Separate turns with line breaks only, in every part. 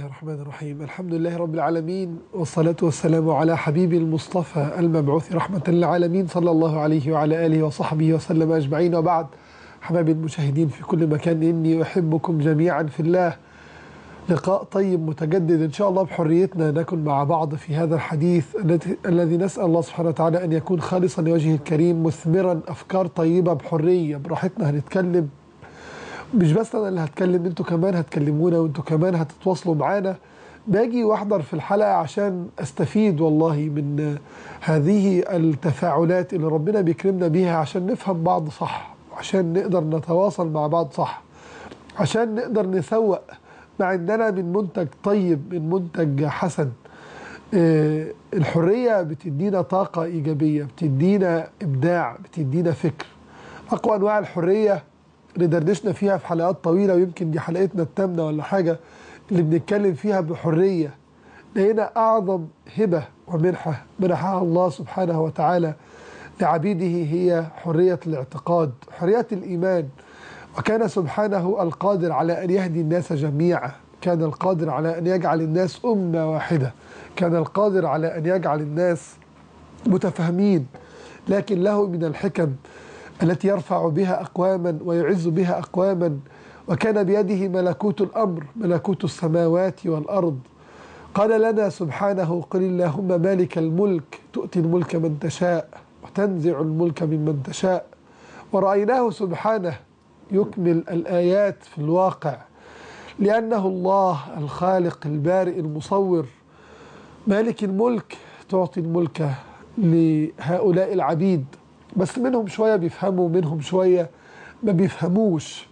الرحمن الرحيم الحمد لله رب العالمين والصلاة والسلام على حبيبي المصطفى المبعوث رحمة للعالمين صلى الله عليه وعلى آله وصحبه وسلم أجمعين وبعد حبايبي المشاهدين في كل مكان إني أحبكم جميعا في الله لقاء طيب متجدد إن شاء الله بحريتنا نكن مع بعض في هذا الحديث الذي نسأل الله سبحانه وتعالى أن يكون خالصا لوجهه الكريم مثمرا أفكار طيبة بحرية براحتنا هنتكلم مش بس انا اللي هتكلم انتوا كمان هتكلمونا وانتوا كمان هتتواصلوا معانا باجي واحضر في الحلقه عشان استفيد والله من هذه التفاعلات اللي ربنا بيكرمنا بيها عشان نفهم بعض صح عشان نقدر نتواصل مع بعض صح عشان نقدر نسوق ما عندنا من منتج طيب من منتج حسن الحريه بتدينا طاقه ايجابيه بتدينا ابداع بتدينا فكر اقوى انواع الحريه اللي دردشنا فيها في حلقات طويله ويمكن دي حلقتنا الثامنه ولا حاجه اللي بنتكلم فيها بحريه لقينا اعظم هبه ومنحه منحها الله سبحانه وتعالى لعبيده هي حريه الاعتقاد حريه الايمان وكان سبحانه القادر على ان يهدي الناس جميعا كان القادر على ان يجعل الناس امه واحده كان القادر على ان يجعل الناس متفاهمين لكن له من الحكم التي يرفع بها أقواما ويعز بها أقواما وكان بيده ملكوت الأمر ملكوت السماوات والأرض قال لنا سبحانه قل اللهم مالك الملك تؤتي الملك من تشاء وتنزع الملك ممن تشاء ورأيناه سبحانه يكمل الآيات في الواقع لأنه الله الخالق البارئ المصور مالك الملك تعطي الملك لهؤلاء العبيد بس منهم شوية بيفهموا منهم شوية ما بيفهموش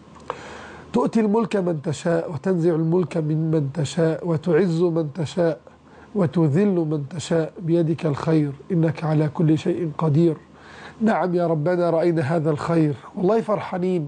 تؤتي الملك من تشاء وتنزع الملك ممن تشاء وتعز من تشاء وتذل من تشاء بيدك الخير إنك على كل شيء قدير نعم يا ربنا رأينا هذا الخير والله فرحانين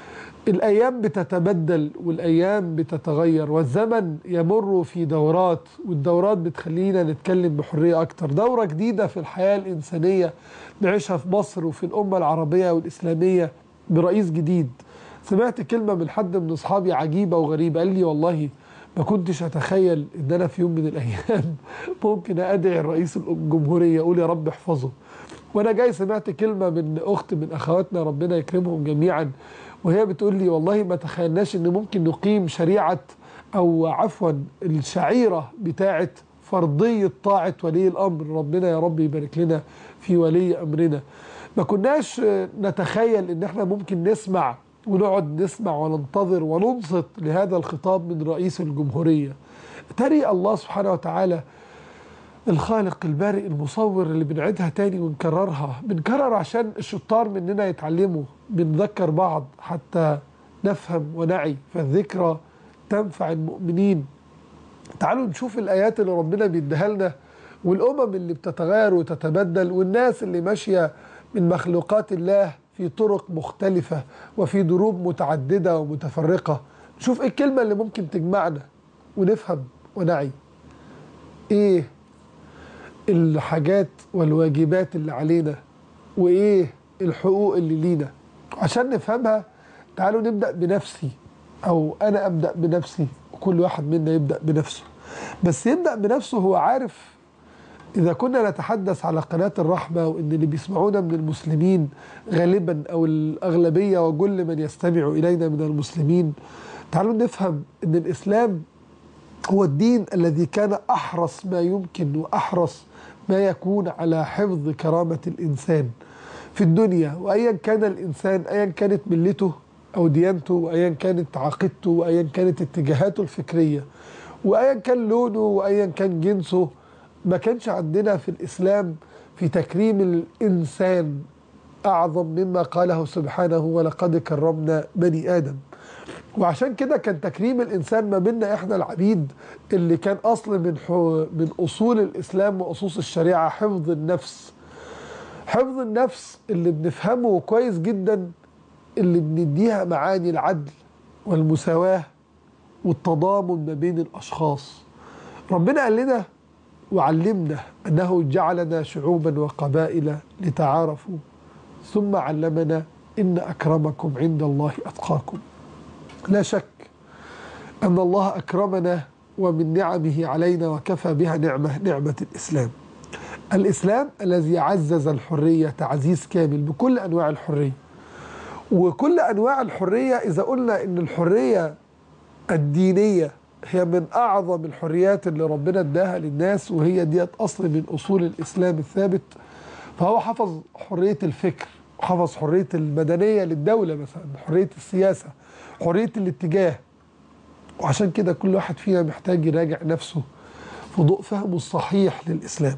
الأيام بتتبدل والأيام بتتغير والزمن يمر في دورات والدورات بتخلينا نتكلم بحرية أكتر دورة جديدة في الحياة الإنسانية نعيشها في مصر وفي الأمة العربية والإسلامية برئيس جديد سمعت كلمة من حد من أصحابي عجيبة وغريبة قال لي والله ما كنتش أتخيل إن أنا في يوم من الأيام ممكن أدعي الرئيس الجمهورية أقول يا رب احفظه وأنا جاي سمعت كلمة من أخت من أخواتنا ربنا يكرمهم جميعا وهي بتقول لي والله ما تخيلناش ان ممكن نقيم شريعه او عفوا الشعيره بتاعه فرضيه طاعه ولي الامر ربنا يا رب يبارك لنا في ولي امرنا ما كناش نتخيل ان احنا ممكن نسمع ونقعد نسمع وننتظر وننصت لهذا الخطاب من رئيس الجمهوريه تري الله سبحانه وتعالى الخالق البارئ المصور اللي بنعيدها تاني ونكررها بنكرر عشان الشطار مننا يتعلموا بنذكر بعض حتى نفهم ونعي فالذكرى تنفع المؤمنين تعالوا نشوف الآيات اللي ربنا بيديها لنا والأمم اللي بتتغير وتتبدل والناس اللي ماشية من مخلوقات الله في طرق مختلفة وفي دروب متعددة ومتفرقة نشوف ايه الكلمة اللي ممكن تجمعنا ونفهم ونعي ايه الحاجات والواجبات اللي علينا وايه الحقوق اللي لينا عشان نفهمها تعالوا نبدا بنفسي او انا ابدا بنفسي وكل واحد منا يبدا بنفسه بس يبدا بنفسه هو عارف اذا كنا نتحدث على قناه الرحمه وان اللي بيسمعونا من المسلمين غالبا او الاغلبيه وكل من يستمع الينا من المسلمين تعالوا نفهم ان الاسلام هو الدين الذي كان احرص ما يمكن واحرص ما يكون على حفظ كرامة الإنسان في الدنيا وأيا كان الإنسان أيا كانت ملته أو ديانته وأيا كانت عقيدته وأيا كانت اتجاهاته الفكرية وأيا كان لونه وأيا كان جنسه ما كانش عندنا في الإسلام في تكريم الإنسان أعظم مما قاله سبحانه ولقد كرمنا بني آدم وعشان كده كان تكريم الانسان ما بيننا احنا العبيد اللي كان اصل من من اصول الاسلام واصوص الشريعه حفظ النفس حفظ النفس اللي بنفهمه كويس جدا اللي بنديها معاني العدل والمساواه والتضامن ما بين الاشخاص ربنا قال لنا وعلمنا انه جعلنا شعوبا وقبائل لتعارفوا ثم علمنا ان اكرمكم عند الله اتقاكم لا شك أن الله أكرمنا ومن نعمه علينا وكفى بها نعمة نعمة الإسلام الإسلام الذي عزز الحرية تعزيز كامل بكل أنواع الحرية وكل أنواع الحرية إذا قلنا إن الحرية الدينية هي من أعظم الحريات اللي ربنا اداها للناس وهي ديت أصل من أصول الإسلام الثابت فهو حفظ حرية الفكر وحفظ حرية المدنية للدولة مثلا حرية السياسة حرية الاتجاه وعشان كده كل واحد فينا محتاج يراجع نفسه في ضوء فهمه الصحيح للإسلام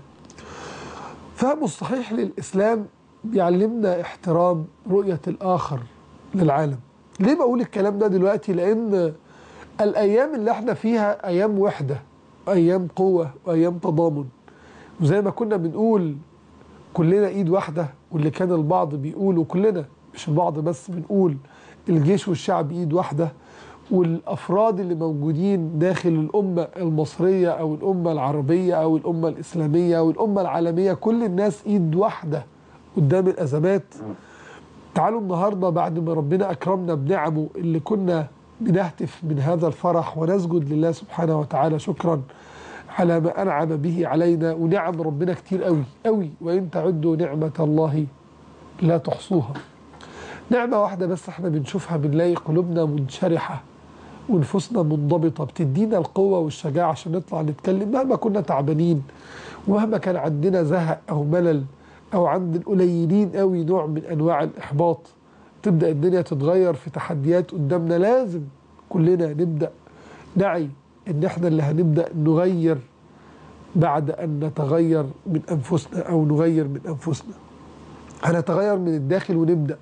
فهمه الصحيح للإسلام بيعلمنا احترام رؤية الآخر للعالم ليه بقول الكلام ده دلوقتي لأن الأيام اللي احنا فيها أيام وحدة أيام قوة وأيام تضامن وزي ما كنا بنقول كلنا إيد واحدة واللي كان البعض بيقول وكلنا مش البعض بس بنقول الجيش والشعب إيد واحدة والافراد اللي موجودين داخل الامه المصريه او الامه العربيه او الامه الاسلاميه او الامه العالميه كل الناس ايد واحده قدام الازمات تعالوا النهارده بعد ما ربنا اكرمنا بنعمه اللي كنا بنهتف من هذا الفرح ونسجد لله سبحانه وتعالى شكرا على ما انعم به علينا ونعم ربنا كتير قوي قوي وان تعدوا نعمه الله لا تحصوها نعمه واحده بس احنا بنشوفها بنلاقي قلوبنا منشرحه ونفوسنا منضبطة بتدينا القوة والشجاعة عشان نطلع نتكلم مهما كنا تعبانين ومهما كان عندنا زهق أو ملل أو عند القليلين قوي نوع من أنواع الإحباط تبدأ الدنيا تتغير في تحديات قدامنا لازم كلنا نبدأ نعي إن إحنا اللي هنبدأ نغير بعد أن نتغير من أنفسنا أو نغير من أنفسنا هنتغير من الداخل ونبدأ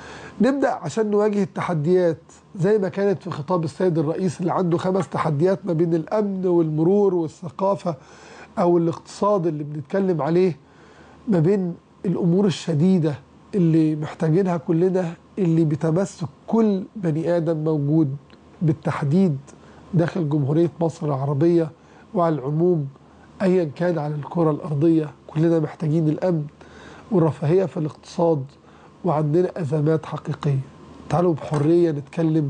نبدأ عشان نواجه التحديات زي ما كانت في خطاب السيد الرئيس اللي عنده خمس تحديات ما بين الأمن والمرور والثقافة أو الاقتصاد اللي بنتكلم عليه ما بين الأمور الشديدة اللي محتاجينها كلنا اللي بتمسك كل بني آدم موجود بالتحديد داخل جمهورية مصر العربية وعلى العموم أيا كان على الكرة الأرضية كلنا محتاجين الأمن والرفاهية في الاقتصاد وعندنا أزمات حقيقية تعالوا بحرية نتكلم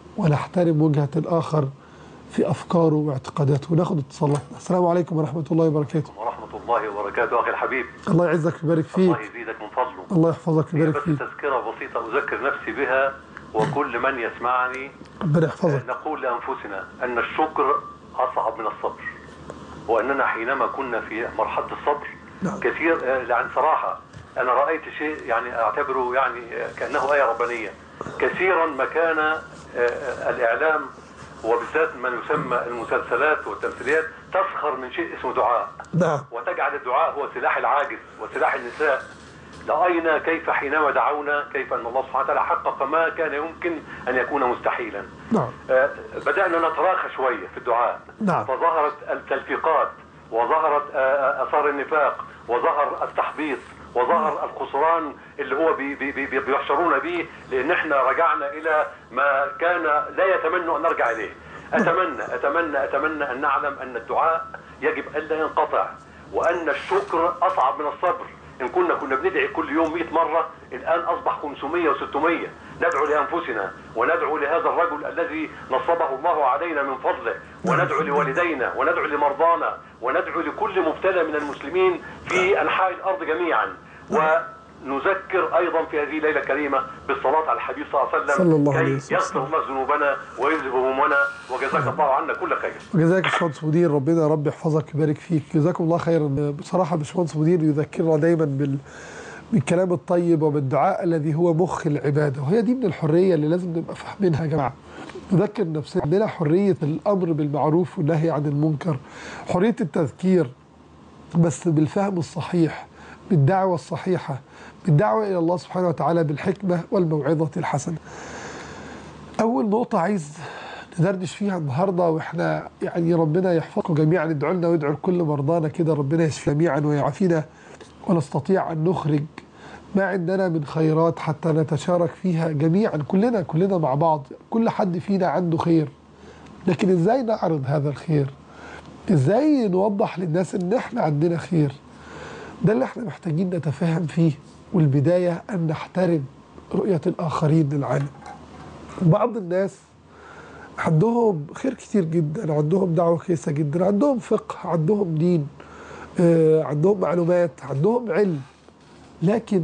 ونحترم وجهة الآخر في أفكاره واعتقاداته وناخد اتصالاتنا السلام عليكم ورحمة الله وبركاته
ورحمة الله وبركاته أخي الحبيب
الله يعزك ويبارك فيك
الله يزيدك من فضله
الله يحفظك
هي
ويبارك
بس
فيك
تذكرة بسيطة أذكر نفسي بها وكل من يسمعني
ربنا يحفظك
نقول لأنفسنا أن الشكر أصعب من الصبر وأننا حينما كنا في مرحلة الصبر
نعم.
كثير آه، يعني صراحة أنا رأيت شيء يعني أعتبره يعني آه، كأنه آية ربانية كثيرا ما كان آه، آه، الإعلام وبالذات ما يسمى المسلسلات والتمثيليات تسخر من شيء اسمه دعاء
نعم
وتجعل الدعاء هو سلاح العاجز وسلاح النساء رأينا كيف حينما دعونا كيف أن الله سبحانه وتعالى حقق ما كان يمكن أن يكون مستحيلا
نعم
آه، بدأنا نتراخى شوية في الدعاء
نعم.
فظهرت التلفيقات وظهرت آه، آه، آثار النفاق وظهر التحبيط وظهر الخسران اللي هو بي بي بي بيحشرونا به لان احنا رجعنا الى ما كان لا يتمنى ان نرجع اليه. اتمنى اتمنى اتمنى ان نعلم ان الدعاء يجب الا ينقطع وان الشكر اصعب من الصبر. ان كنا كنا بندعي كل يوم 100 مره الان اصبح 500 و600 ندعو لانفسنا وندعو لهذا الرجل الذي نصبه الله علينا من فضله وندعو لوالدينا وندعو لمرضانا وندعو لكل مبتلى من المسلمين في انحاء الارض جميعا ونذكر ايضا في هذه الليله الكريمه بالصلاه على الحبيب صلى الله عليه وسلم
صلى الله عليه
كي
وسلم.
يغفر الله ذنوبنا ويذهب همومنا وجزاك الله عنا كل خير
وجزاك باشمهندس مدير ربنا يا رب يحفظك ويبارك فيك جزاكم الله خيرا بصراحه باشمهندس مدير يذكرنا دايما بال بالكلام الطيب وبالدعاء الذي هو مخ العباده وهي دي من الحريه اللي لازم نبقى فاهمينها يا جماعه نذكر نفسنا عندنا حريه الامر بالمعروف والنهي عن المنكر حريه التذكير بس بالفهم الصحيح بالدعوه الصحيحه بالدعوه الى الله سبحانه وتعالى بالحكمه والموعظه الحسنه أول نقطة عايز ندردش فيها النهاردة وإحنا يعني ربنا يحفظكم جميعا ادعوا لنا وادعوا لكل مرضانا كده ربنا يشفي جميعا ويعافينا ونستطيع أن نخرج ما عندنا من خيرات حتى نتشارك فيها جميعا كلنا كلنا مع بعض كل حد فينا عنده خير لكن إزاي نعرض هذا الخير إزاي نوضح للناس إن إحنا عندنا خير ده اللي إحنا محتاجين نتفاهم فيه والبداية أن نحترم رؤية الآخرين للعالم بعض الناس عندهم خير كتير جدا عندهم دعوة كويسة جدا عندهم فقه عندهم دين آه، عندهم معلومات عندهم علم لكن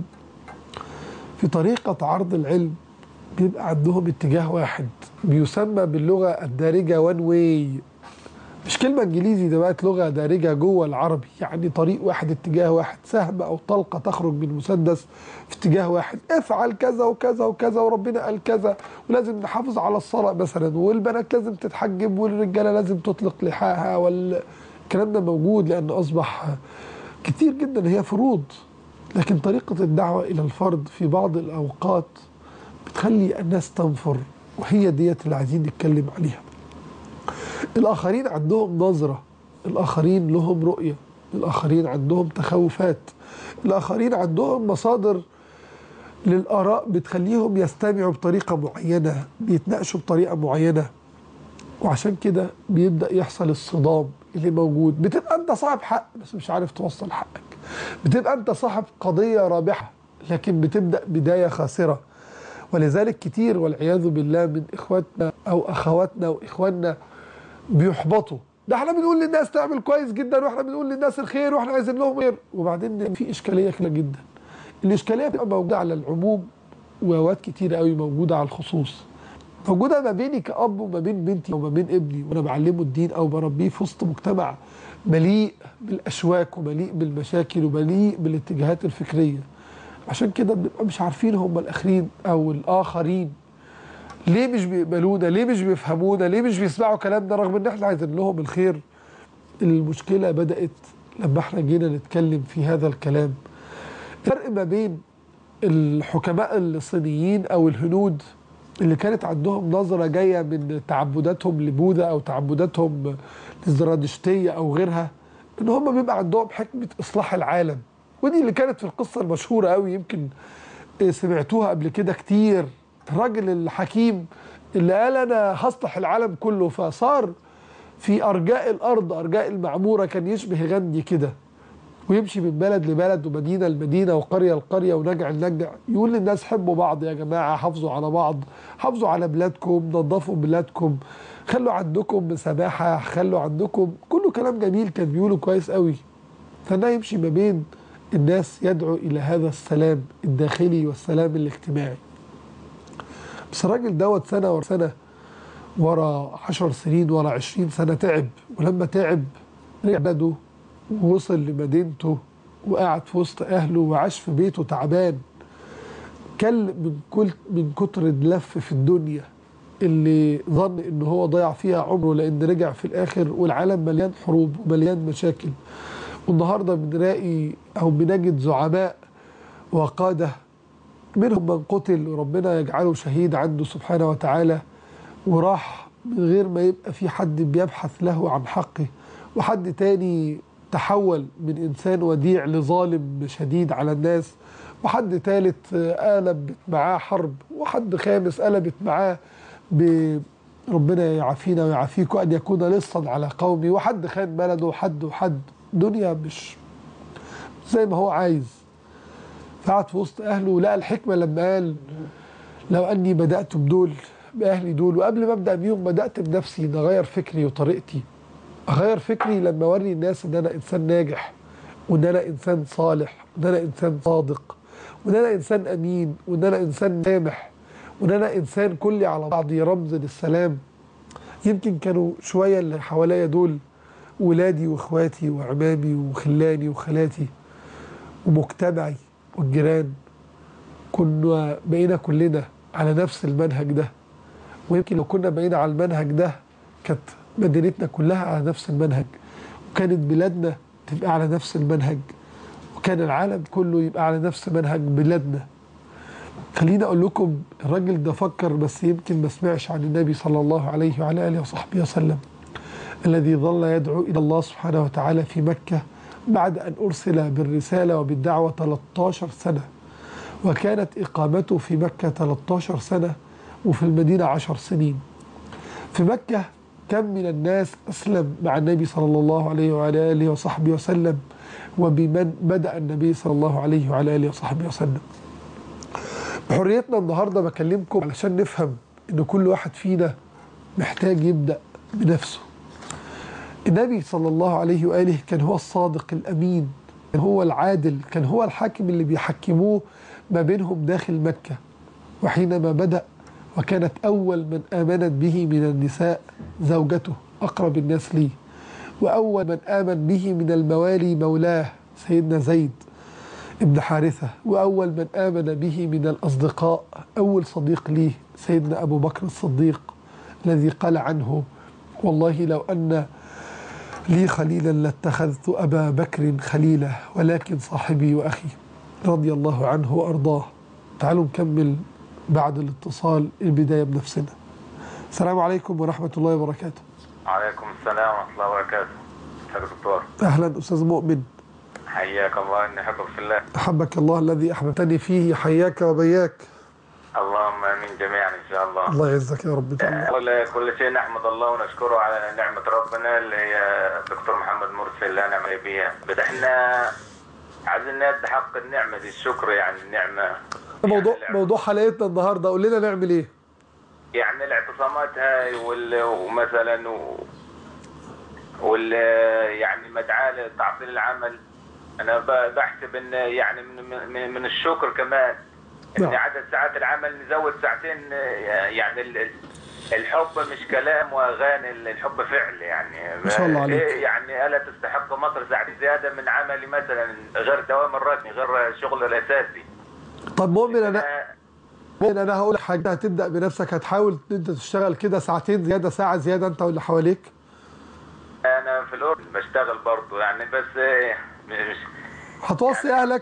في طريقة عرض العلم بيبقى عندهم اتجاه واحد بيسمى باللغة الدارجة وان واي مش كلمة انجليزي ده بقت لغة دارجة جوه العربي يعني طريق واحد اتجاه واحد سهم او طلقة تخرج من مسدس في اتجاه واحد افعل كذا وكذا وكذا وربنا قال كذا ولازم نحافظ على الصلاة مثلا والبنات لازم تتحجب والرجالة لازم تطلق لحاها والكلام ده موجود لان اصبح كتير جدا هي فروض لكن طريقة الدعوة إلى الفرد في بعض الأوقات بتخلي الناس تنفر وهي ديت اللي عايزين نتكلم عليها الآخرين عندهم نظرة الآخرين لهم رؤية الآخرين عندهم تخوفات الآخرين عندهم مصادر للآراء بتخليهم يستمعوا بطريقة معينة بيتناقشوا بطريقة معينة وعشان كده بيبدأ يحصل الصدام اللي موجود بتبقى انت صاحب حق بس مش عارف توصل حقك بتبقى انت صاحب قضية رابحة لكن بتبدأ بداية خاسرة ولذلك كتير والعياذ بالله من اخواتنا او اخواتنا واخواننا بيحبطوا ده احنا بنقول للناس تعمل كويس جدا واحنا بنقول للناس الخير واحنا عايزين لهم خير وبعدين في اشكاليه كبيره جدا الاشكاليه بتبقى موجوده على العموم واوقات كتير قوي موجوده على الخصوص موجوده ما بيني كاب وما بين بنتي وما بين ابني وانا بعلمه الدين او بربيه في وسط مجتمع مليء بالاشواك ومليء بالمشاكل ومليء بالاتجاهات الفكريه عشان كده بنبقى مش عارفين هم الاخرين او الاخرين ليه مش بيقبلونا ليه مش بيفهمونا ليه مش بيسمعوا كلامنا رغم ان احنا عايزين لهم الخير المشكله بدات لما احنا جينا نتكلم في هذا الكلام الفرق ما بين الحكماء الصينيين او الهنود اللي كانت عندهم نظرة جاية من تعبداتهم لبوذا أو تعبداتهم للزرادشتية أو غيرها إن هم بيبقى عندهم حكمة إصلاح العالم ودي اللي كانت في القصة المشهورة قوي يمكن سمعتوها قبل كده كتير الراجل الحكيم اللي قال أنا هصلح العالم كله فصار في أرجاء الأرض أرجاء المعمورة كان يشبه غندي كده ويمشي من بلد لبلد ومدينة لمدينة وقرية لقرية ونجع لنجع يقول للناس حبوا بعض يا جماعة حافظوا على بعض حافظوا على بلادكم نظفوا بلادكم خلوا عندكم سماحة خلوا عندكم كله كلام جميل كان بيقوله كويس قوي فده يمشي ما بين الناس يدعو إلى هذا السلام الداخلي والسلام الاجتماعي بس الراجل دوت سنة ورا سنة ورا عشر سنين ورا عشرين سنة تعب ولما تعب رجع بلده ووصل لمدينته وقعد في وسط اهله وعاش في بيته تعبان كل من كل من كتر اللف في الدنيا اللي ظن ان هو ضيع فيها عمره لان رجع في الاخر والعالم مليان حروب ومليان مشاكل والنهارده بنلاقي او بنجد زعماء وقاده منهم من قتل وربنا يجعله شهيد عنده سبحانه وتعالى وراح من غير ما يبقى في حد بيبحث له عن حقه وحد تاني تحول من إنسان وديع لظالم شديد على الناس وحد ثالث قلبت معاه حرب وحد خامس قلبت معاه ب ربنا يعافينا ويعافيكم أن يكون لصا على قومي وحد خان بلده وحد وحد دنيا مش زي ما هو عايز فقعد في وسط أهله ولقى الحكمة لما قال لو أني بدأت بدول بأهلي دول وقبل ما أبدأ بيهم بدأت بنفسي نغير فكري وطريقتي اغير فكري لما اوري الناس ان انا انسان ناجح وان انا انسان صالح وان انا انسان صادق وان انا انسان امين وان انا انسان سامح وان انا انسان كلي على بعضي رمز للسلام يمكن كانوا شويه اللي حواليا دول ولادي واخواتي وعمامي وخلاني وخالاتي ومجتمعي والجيران كنا بقينا كلنا على نفس المنهج ده ويمكن لو كنا بقينا على المنهج ده كانت مدينتنا كلها على نفس المنهج وكانت بلادنا تبقى على نفس المنهج وكان العالم كله يبقى على نفس منهج بلادنا خليني اقول لكم الراجل ده فكر بس يمكن ما سمعش عن النبي صلى الله عليه وعلى اله وصحبه وسلم الذي ظل يدعو الى الله سبحانه وتعالى في مكه بعد ان ارسل بالرساله وبالدعوه 13 سنه وكانت اقامته في مكه 13 سنه وفي المدينه 10 سنين في مكه كم من الناس أسلم مع النبي صلى الله عليه وعلى آله وصحبه وسلم وبمن بدأ النبي صلى الله عليه وعلى آله وصحبه وسلم بحريتنا النهاردة بكلمكم علشان نفهم إن كل واحد فينا محتاج يبدأ بنفسه النبي صلى الله عليه وآله كان هو الصادق الأمين كان هو العادل كان هو الحاكم اللي بيحكموه ما بينهم داخل مكة وحينما بدأ وكانت أول من آمنت به من النساء زوجته أقرب الناس ليه وأول من آمن به من الموالي مولاه سيدنا زيد ابن حارثة وأول من آمن به من الأصدقاء أول صديق ليه سيدنا أبو بكر الصديق الذي قال عنه والله لو أن لي خليلا لاتخذت أبا بكر خليلا ولكن صاحبي وأخي رضي الله عنه وأرضاه تعالوا نكمل بعد الاتصال البداية بنفسنا السلام عليكم ورحمة الله وبركاته
عليكم السلام ورحمة الله وبركاته يا دكتور
أهلا أستاذ مؤمن
حياك الله إني أحبك في الله
أحبك الله الذي أحببتني فيه حياك وبياك
اللهم آمين جميعا إن شاء الله
الله يعزك يا رب تعالى
كل كل شيء نحمد الله ونشكره على نعمة ربنا اللي هي دكتور محمد مرسي اللي أنا معي بيها بس إحنا عايزين ندي حق النعمة دي الشكر يعني النعمة
موضوع
يعني
موضوع حلقتنا النهارده قول لنا نعمل ايه
يعني الاعتصامات هاي وال... ومثلا و... وال يعني مدعاة لتعطيل العمل انا ب- بحسب ان يعني من من, من الشكر كمان ان
نعم.
عدد ساعات العمل نزود ساعتين يعني ال- ال- الحب مش كلام واغاني الحب فعل يعني
ما شاء الله عليك.
إيه يعني الا تستحق مصر ساعتين زياده من عملي مثلا غير دوام الرسمي غير الشغل الاساسي
طب مؤمن انا
آه،
مؤمن انا هقول لك حاجه هتبدا بنفسك هتحاول ان انت تشتغل كده ساعتين زياده ساعه زياده انت واللي حواليك
انا في الاردن بشتغل برضه يعني بس إيه، مش
هتوصي اهلك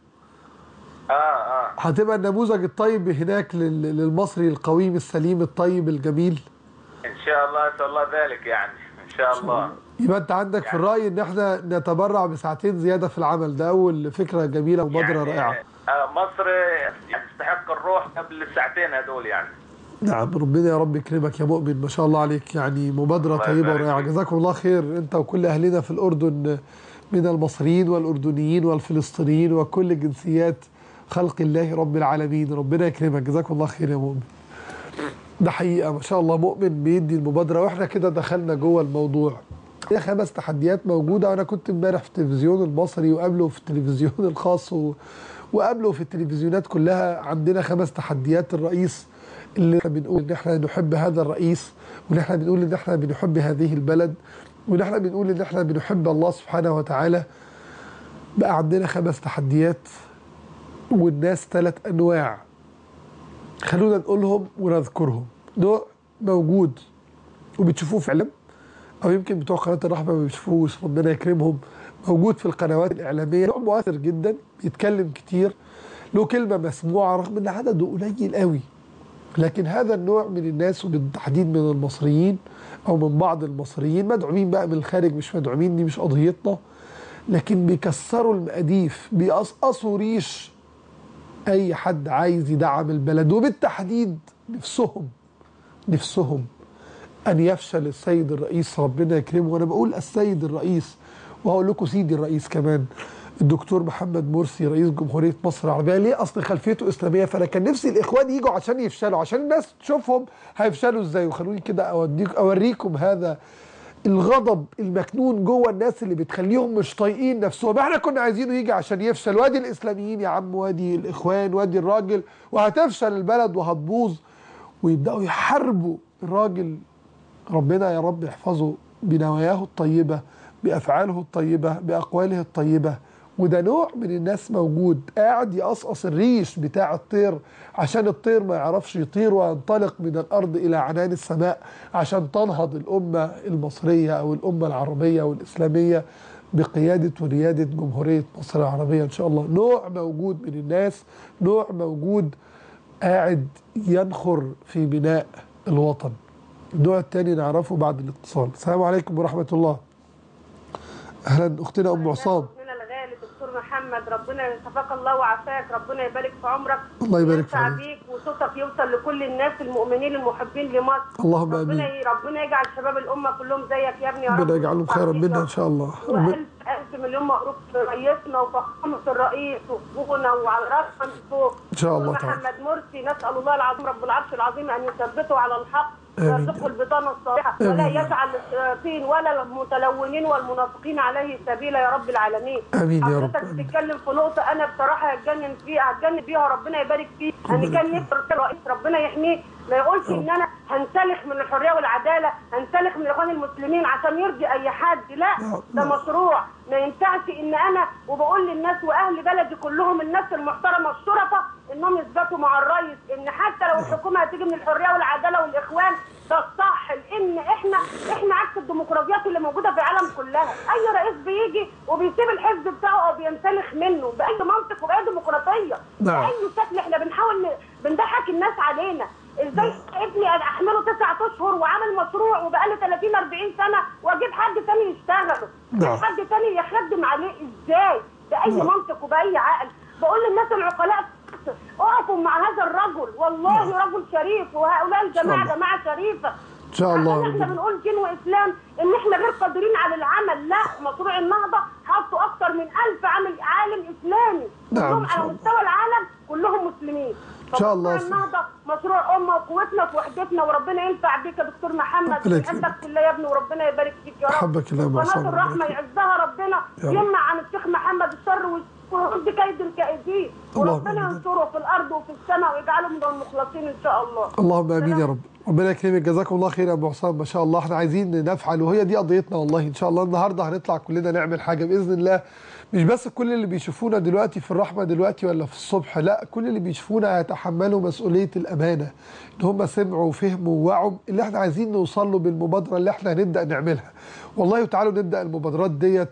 اه اه
هتبقى النموذج الطيب هناك لل- للمصري القويم السليم الطيب الجميل
ان شاء الله اسال الله ذلك يعني ان شاء الله
يبقى انت عندك في الراي ان احنا نتبرع بساعتين زياده في العمل ده اول فكره جميله ومبادره
يعني
رائعه
آه مصر يعني تستحق الروح قبل الساعتين هذول يعني
نعم ربنا يا رب يكرمك يا مؤمن ما شاء الله عليك يعني مبادرة
الله
طيبة
يبارك
ورائعة
فيك.
جزاكم الله خير أنت وكل أهلنا في الأردن من المصريين والأردنيين والفلسطينيين وكل جنسيات خلق الله رب العالمين ربنا يكرمك جزاكم الله خير يا مؤمن ده حقيقة ما شاء الله مؤمن بيدي المبادرة واحنا كده دخلنا جوه الموضوع هي خمس تحديات موجودة وأنا كنت امبارح في التلفزيون المصري وقبله في التلفزيون الخاص و... وقبله في التلفزيونات كلها عندنا خمس تحديات الرئيس اللي احنا بنقول ان احنا نحب هذا الرئيس وان احنا بنقول ان احنا بنحب هذه البلد وان احنا بنقول ان احنا بنحب الله سبحانه وتعالى بقى عندنا خمس تحديات والناس ثلاث انواع خلونا نقولهم ونذكرهم نوع موجود وبتشوفوه في علم او يمكن بتوع قناه الرحمه ما بيشوفوش ربنا يكرمهم موجود في القنوات الاعلاميه نوع مؤثر جدا بيتكلم كتير له كلمه مسموعه رغم ان عدده قليل قوي لكن هذا النوع من الناس وبالتحديد من المصريين او من بعض المصريين مدعومين بقى من الخارج مش مدعومين دي مش قضيتنا لكن بيكسروا المقاديف بيقصقصوا ريش اي حد عايز يدعم البلد وبالتحديد نفسهم نفسهم ان يفشل السيد الرئيس ربنا يكرمه وانا بقول السيد الرئيس وهقول لكم سيدي الرئيس كمان الدكتور محمد مرسي رئيس جمهوريه مصر العربيه ليه اصل خلفيته اسلاميه فانا كان نفسي الاخوان يجوا عشان يفشلوا عشان الناس تشوفهم هيفشلوا ازاي وخلوني كده اوديك اوريكم هذا الغضب المكنون جوه الناس اللي بتخليهم مش طايقين نفسهم احنا كنا عايزينه يجي عشان يفشل وادي الاسلاميين يا عم وادي الاخوان وادي الراجل وهتفشل البلد وهتبوظ ويبداوا يحاربوا الراجل ربنا يا رب يحفظه بنواياه الطيبة بأفعاله الطيبة بأقواله الطيبة وده نوع من الناس موجود قاعد يقصقص الريش بتاع الطير عشان الطير ما يعرفش يطير وينطلق من الأرض إلى عنان السماء عشان تنهض الأمة المصرية أو الأمة العربية والإسلامية بقيادة وريادة جمهورية مصر العربية إن شاء الله نوع موجود من الناس نوع موجود قاعد ينخر في بناء الوطن النوع الثاني نعرفه بعد الاتصال السلام عليكم ورحمة الله أهلا أختنا أم عصام
من الغالي دكتور محمد ربنا يشفاك الله وعافاك ربنا يبارك في عمرك
الله يبارك في
وينفع
عمرك.
بيك وصوتك يوصل لكل الناس المؤمنين المحبين لمصر
اللهم
ربنا
آمين
ي- ربنا يجعل شباب الامه كلهم زيك يا ابني يا رب
ربنا يجعلهم خيرا منا إن شاء الله ربنا
والف الف مليون مبروك لرئيسنا وفخامه الرئيس وابونا وعلى راسنا من فوق
إن شاء الله
دكتور
تعالى.
محمد مرسي نسال الله العظيم رب العرش العظيم ان يثبته على الحق
آمين.
ويرزقه البطانه الصالحه
آمين.
ولا يجعل الشياطين ولا المتلونين والمنافقين عليه سبيلا يا رب العالمين
آمين يا رب.
حضرتك بتتكلم في نقطه انا بصراحه هتجنن فيها هتجنن فيها ربنا يبارك فيه انا كان نفسي الرئيس ربنا يحميه ما يقولش ان انا هنسلخ من الحريه والعداله هنسلخ من الاخوان المسلمين عشان يرضي اي حد لا ده مشروع ما ينفعش ان انا وبقول للناس واهل بلدي كلهم الناس المحترمه الشرفاء انهم يثبتوا مع الرئيس ان حتى لو الحكومه هتيجي من الحريه والعداله والاخوان ده الصح لان احنا احنا عكس الديمقراطيات اللي موجوده في العالم كلها اي رئيس بيجي وبيسيب الحزب بتاعه او بينسلخ منه باي منطق وباي ديمقراطيه
نعم.
باي شكل احنا بنحاول ن- بنضحك الناس علينا ازاي ابني أنا احمله تسعة اشهر وعامل مشروع وبقاله 30 40 سنه واجيب حد تاني يشتغله
نعم.
اجيب حد تاني يخدم عليه ازاي باي
نعم.
منطق وباي عقل بقول للناس العقلاء اقفوا مع هذا الرجل والله رجل شريف وهؤلاء الجماعه
الله.
جماعه شريفه
ان شاء الله
عشان احنا بنقول دين واسلام ان احنا غير قادرين على العمل لا مشروع النهضه حطوا اكثر من ألف عامل عالم اسلامي
نعم،
كلهم
إن شاء
على
الله.
مستوى العالم كلهم مسلمين
إن شاء الله.
فمشروع النهضه مشروع امه وقوتنا في وحدتنا وربنا ينفع بيك يا دكتور محمد
ربنا يكرمك.
بنحبك في الله يا ابني وربنا يبارك فيك يا رب
أحبك الله يا أبو حسام،
قناه
ربنا
الرحمه
يكرمك.
يعزها ربنا
يا رب.
يمنع عن الشيخ محمد الشر ويرد كيد الكائدين
اللهم
وربنا
آمين.
ينصره في الارض وفي السماء ويجعله من المخلصين ان شاء الله
اللهم امين يا رب ربنا يكرمك جزاكم الله خير يا ابو حسام ما شاء الله احنا عايزين نفعل وهي دي قضيتنا والله ان شاء الله النهارده هنطلع كلنا نعمل حاجه باذن الله مش بس كل اللي بيشوفونا دلوقتي في الرحمه دلوقتي ولا في الصبح لا كل اللي بيشوفونا هيتحملوا مسؤوليه الامانه ان هم سمعوا وفهموا ووعوا اللي احنا عايزين نوصل له بالمبادره اللي احنا هنبدا نعملها والله تعالوا نبدا المبادرات ديت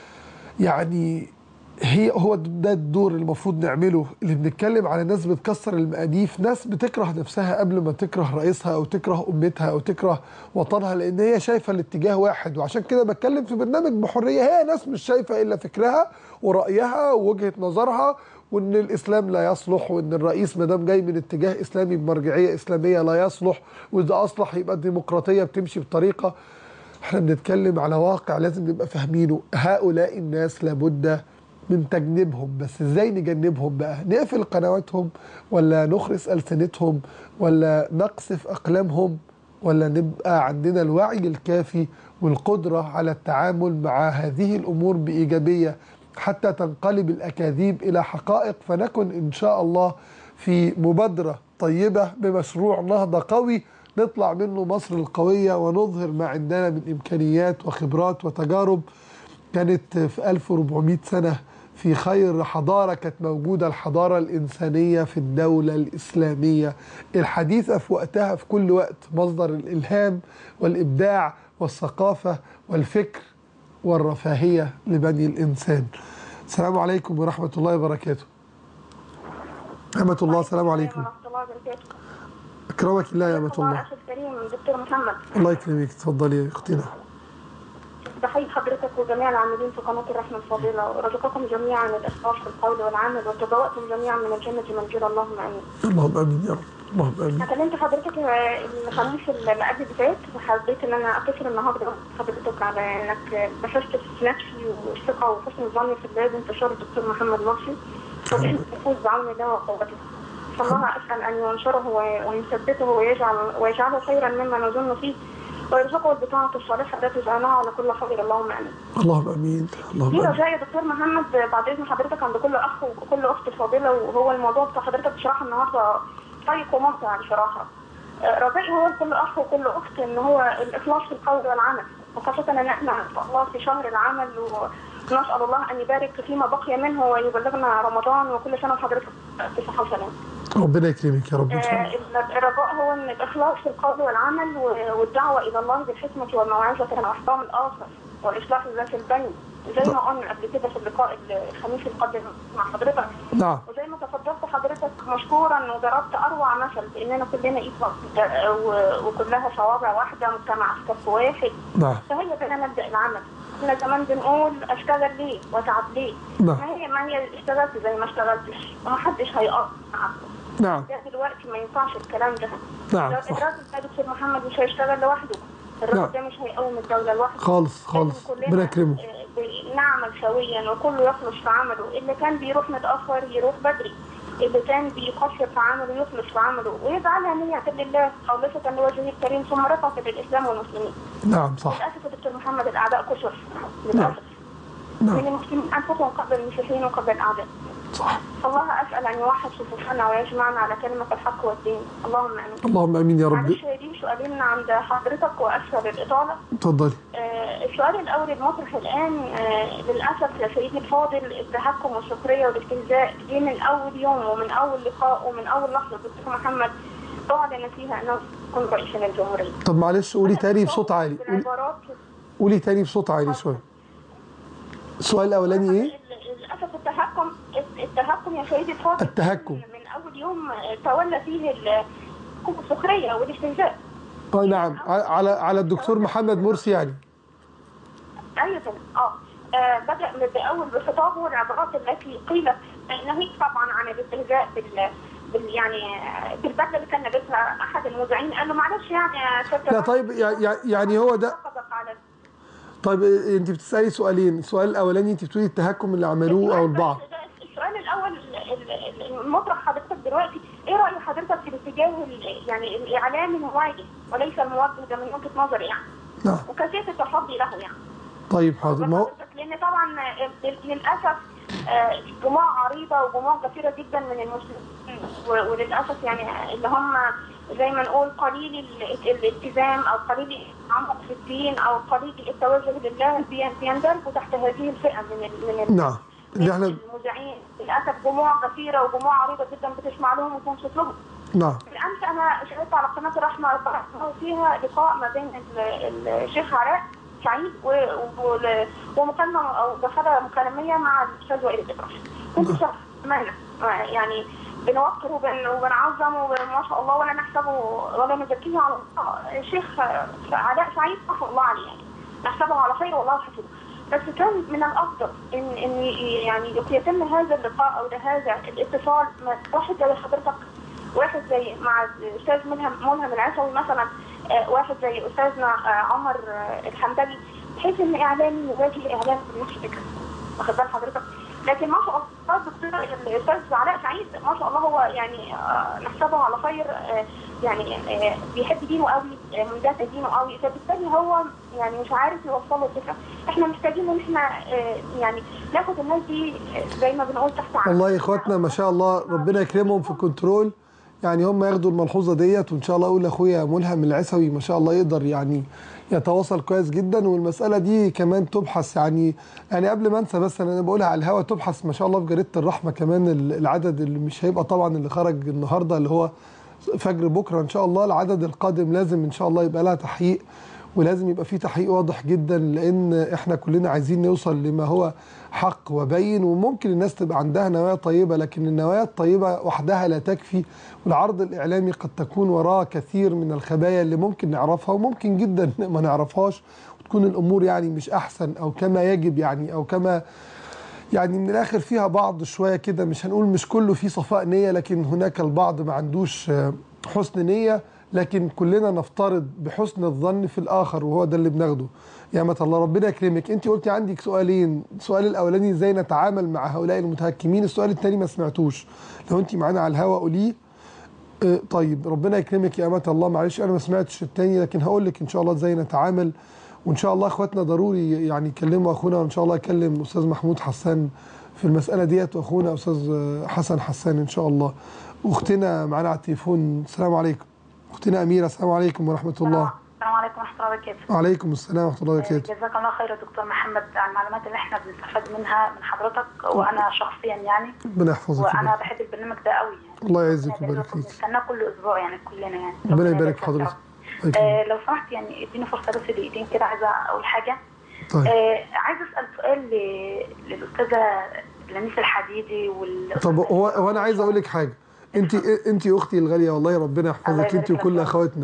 يعني هي هو ده الدور اللي المفروض نعمله اللي بنتكلم على ناس بتكسر المقاديف ناس بتكره نفسها قبل ما تكره رئيسها او تكره امتها او تكره وطنها لان هي شايفه الاتجاه واحد وعشان كده بتكلم في برنامج بحريه هي ناس مش شايفه الا فكرها ورايها ووجهه نظرها وان الاسلام لا يصلح وان الرئيس ما دام جاي من اتجاه اسلامي بمرجعيه اسلاميه لا يصلح واذا اصلح يبقى الديمقراطيه بتمشي بطريقه احنا بنتكلم على واقع لازم نبقى فاهمينه هؤلاء الناس لابد من تجنيبهم بس ازاي نجنبهم بقى نقفل قنواتهم ولا نخرس ألسنتهم ولا نقصف أقلامهم ولا نبقى عندنا الوعي الكافي والقدرة على التعامل مع هذه الأمور بإيجابية حتى تنقلب الأكاذيب إلى حقائق فنكن إن شاء الله في مبادرة طيبة بمشروع نهضة قوي نطلع منه مصر القوية ونظهر ما عندنا من إمكانيات وخبرات وتجارب كانت في 1400 سنة في خير حضارة كانت موجودة الحضارة الإنسانية في الدولة الإسلامية الحديثة في وقتها في كل وقت مصدر الإلهام والإبداع والثقافة والفكر والرفاهية لبني الإنسان السلام عليكم ورحمة الله وبركاته أمة الله السلام عليكم
ورحمه الله وبركاته
أكرمك الله يا أمة الله
اخي الكريم دكتور محمد
الله يكرمك تفضلي يا أختنا
بحيي حضرتك وجميع العاملين في قناة الرحمة الفضيلة ورزقكم جميعا الإخلاص في القول والعمل وتبوأتم جميعا من الجنة منزلا اللهم آمين.
اللهم آمين يا رب اللهم آمين
أنا كلمت حضرتك الخميس اللي قبل اللي فات وحبيت إن أنا أتصل النهاردة حضرتك على إنك بحثت في نفسي والثقة وحسن الظن في الله بانتشار الدكتور محمد مرسي وإن الفوز بعون الله وقوته. فالله أسأل أن ينشره ويثبته ويجعل ويجعله خيرا مما نظن فيه ويرزقه البطانة الصالحة التي جعلناها على كل خير اللهم آمين.
اللهم آمين اللهم
في
آمين
رجاء يا دكتور محمد بعد اذن حضرتك عند كل اخ وكل اخت فاضله وهو الموضوع بتاع حضرتك بصراحه النهارده طريق ومقطع بصراحه آه، رجائي هو لكل اخ وكل اخت ان هو الاخلاص في القول والعمل وخاصه ان احنا ان شاء الله في شهر العمل ونسال الله ان يبارك فيما بقي منه ويبلغنا رمضان وكل سنه وحضرتك بصحه وسلام.
ربنا يكرمك يا رب إن شاء الله
آه، الرجاء هو ان الاخلاص في القول والعمل و- والدعوه الى الله بالحكمه والموعظه واحترام الاخر واصلاح ذات البين زي ما قلنا قبل كده في اللقاء الخميس القادم مع حضرتك
نعم
وزي ما تفضلت حضرتك مشكورا وضربت اروع مثل باننا كلنا ايد واحده و- وكلها صوابع واحده مجتمع في كف واحد
نعم
فهي بقى نبدا العمل احنا زمان بنقول اشتغل ليه واتعب ليه
نعم.
ما هي ما هي اشتغلت زي ما اشتغلتش ومحدش هيقطع
نعم
ده دلوقتي ما ينفعش الكلام ده
نعم
ده
صح
الراجل ده دكتور محمد مش هيشتغل لوحده
نعم.
الراجل ده مش هيقوم الدوله لوحده
خالص خالص
لازم كلنا،
ربنا يكرمه
آه، ب- نعمل سويا وكله يخلص في عمله اللي كان بيروح متاخر يروح بدري
اللي كان بيقصر في عمله ويخلص في عمله ويجعلها نية لله خالصة لوجهه الكريم ثم رفعت للإسلام والمسلمين
نعم صح
للأسف يا دكتور محمد الأعداء كثر للأسف
نعم
من المسلمين أنفسهم قبل المسيحيين وقبل الأعداء
صح
فالله أسأل أن يوحد صفوفنا ويجمعنا على كلمة الحق والدين اللهم آمين
اللهم امين يا رب
معلش يا دي سؤالين عند حضرتك وأسفل الإطالة
اتفضلي
آه، السؤال الأول المطرح الآن آه، للأسف يا سيدي الفاضل التهكم والسخرية والاستهزاء دي من أول يوم ومن أول لقاء ومن أول لحظة دكتور محمد أعلن فيها أنه يكون رئيس للجمهورية.
طب معلش قولي تاني بصوت عالي قولي,
بالعبارات
قولي تاني بصوت عالي شويه السؤال الاولاني ايه
للأسف التهكم التهكم يا سيدي الفاضل
التهكم.
من أول يوم آه، تولى فيه ال- السخرية والاستهزاء.
اه نعم ع- على على الدكتور محمد مرسي يعني
ايضا اه آه، بدا من باول بخطابه العبارات التي قيلت ناهيك طبعا عن الاستهزاء بال بال يعني آه، بالبدله اللي كان لابسها احد المذيعين قال له معلش يعني يا ست
لا طيب يع- يع- يعني هو ده
حافظك على
طيب إيه، انت بتسالي سؤالين السؤال الاولاني انت بتقولي التهكم اللي عملوه او البعض
السؤال الاول ال- ال- المطرح حضرتك دلوقتي ايه راي حضرتك في الاتجاه ال- يعني الاعلامي المواجه وليس الموجه ده من وجهه نظري يعني
نعم
وكيفيه التصدي له يعني
طيب حاضر ما هو
لان طبعا للاسف آه، جموع عريضه وجموع كثيره جدا من المسلمين و- وللاسف يعني اللي هم زي ما نقول قليل ال- الالتزام او قليل العمق في الدين او قليل التوجه لله بي- بيندرجوا تحت هذه الفئه من ال من ال
نعم اللي احنا
المذيعين للاسف جموع كثيره وجموع عريضه جدا بتسمع لهم وتنصت لهم
نعم
بالامس انا شاهدت على قناه الرحمه فيها لقاء ما بين ال- الشيخ علاء سعيد و- و- ومكالمه او دخل مكالميه مع الاستاذ وائل الابراهيم كنت شخصيا يعني بنوقر وبن وبنعظم وما شاء الله ولا نحسبه ولا نزكيه على الله الشيخ علاء سعيد ما شاء الله عليه يعني نحسبه على خير والله حفظه بس كان من الافضل ان ان يعني يتم هذا اللقاء او هذا الاتصال مع واحد زي حضرتك واحد زي مع الاستاذ ملهم ملهم العسوي مثلا آه، واحد زي استاذنا آه، عمر آه، الحمدلي بحيث ان اعلامي يواجه اعلام بنفس الفكره واخد بال حضرتك لكن ما شاء الله الدكتور الاستاذ علاء سعيد ما شاء الله هو يعني آه، نحسبه على خير آه، يعني آه، بيحب دينه قوي آه، مندفع دينه قوي فبالتالي هو يعني مش عارف يوصله الفكره احنا محتاجين ان احنا آه، يعني ناخد الناس دي آه، زي ما بنقول تحت عين
والله يا اخواتنا ما شاء الله ربنا يكرمهم في الكنترول يعني هم ياخدوا الملحوظه ديت وان شاء الله اقول لاخويا ملهم العسوي ما شاء الله يقدر يعني يتواصل كويس جدا والمساله دي كمان تبحث يعني يعني قبل ما انسى بس انا بقولها على الهوا تبحث ما شاء الله في جريده الرحمه كمان ال- العدد اللي مش هيبقى طبعا اللي خرج النهارده اللي هو فجر بكره ان شاء الله العدد القادم لازم ان شاء الله يبقى لها تحقيق ولازم يبقى في تحقيق واضح جدا لان احنا كلنا عايزين نوصل لما هو حق وبين وممكن الناس تبقى عندها نوايا طيبه لكن النوايا الطيبه وحدها لا تكفي والعرض الاعلامي قد تكون وراه كثير من الخبايا اللي ممكن نعرفها وممكن جدا ما نعرفهاش وتكون الامور يعني مش احسن او كما يجب يعني او كما يعني من الاخر فيها بعض شويه كده مش هنقول مش كله فيه صفاء نيه لكن هناك البعض ما عندوش آه، حسن نيه لكن كلنا نفترض بحسن الظن في الاخر وهو ده اللي بناخده يا مت الله ربنا يكرمك انت قلتي عندك سؤالين السؤال الاولاني ازاي نتعامل مع هؤلاء المتهكمين السؤال الثاني ما سمعتوش لو انت معانا على الهوا قوليه آه، طيب ربنا يكرمك يا أمة الله معلش أنا ما سمعتش التاني لكن هقول لك إن شاء الله إزاي نتعامل وإن شاء الله إخواتنا ضروري يعني يكلموا أخونا وإن شاء الله يكلم أستاذ محمود حسان في المسألة ديت وأخونا أستاذ آه، حسن حسان إن شاء الله أختنا معانا على التليفون السلام عليكم أختنا أميرة السلام عليكم ورحمة الله
السلام عليكم ورحمة الله وبركاته.
وعليكم السلام ورحمة الله وبركاته
جزاك الله خير يا دكتور محمد على المعلومات اللي احنا بنستفاد منها من حضرتك وانا شخصيا يعني
ربنا يحفظك
وانا
ويبارك.
بحب البرنامج ده قوي يعني.
الله يعزك
ربنا
ويبارك
يبارك
فيك
بنستناه كل اسبوع يعني كلنا يعني
ربنا يبارك
فيك
في حضرتك
يا رب.
الله يكرمك.
آه لو سمحت يعني اديني فرصه بس دقيقتين كده عايزه اقول حاجه
طيب
آه عايزه اسال سؤال ل- للاستاذه لميس الحديدي وال
طب هو هو انا عايز اقول لك حاجه انت انت اختي الغاليه والله ربنا
الله
يحفظك
يبارك
انت
لك
وكل
يا رب.
اخواتنا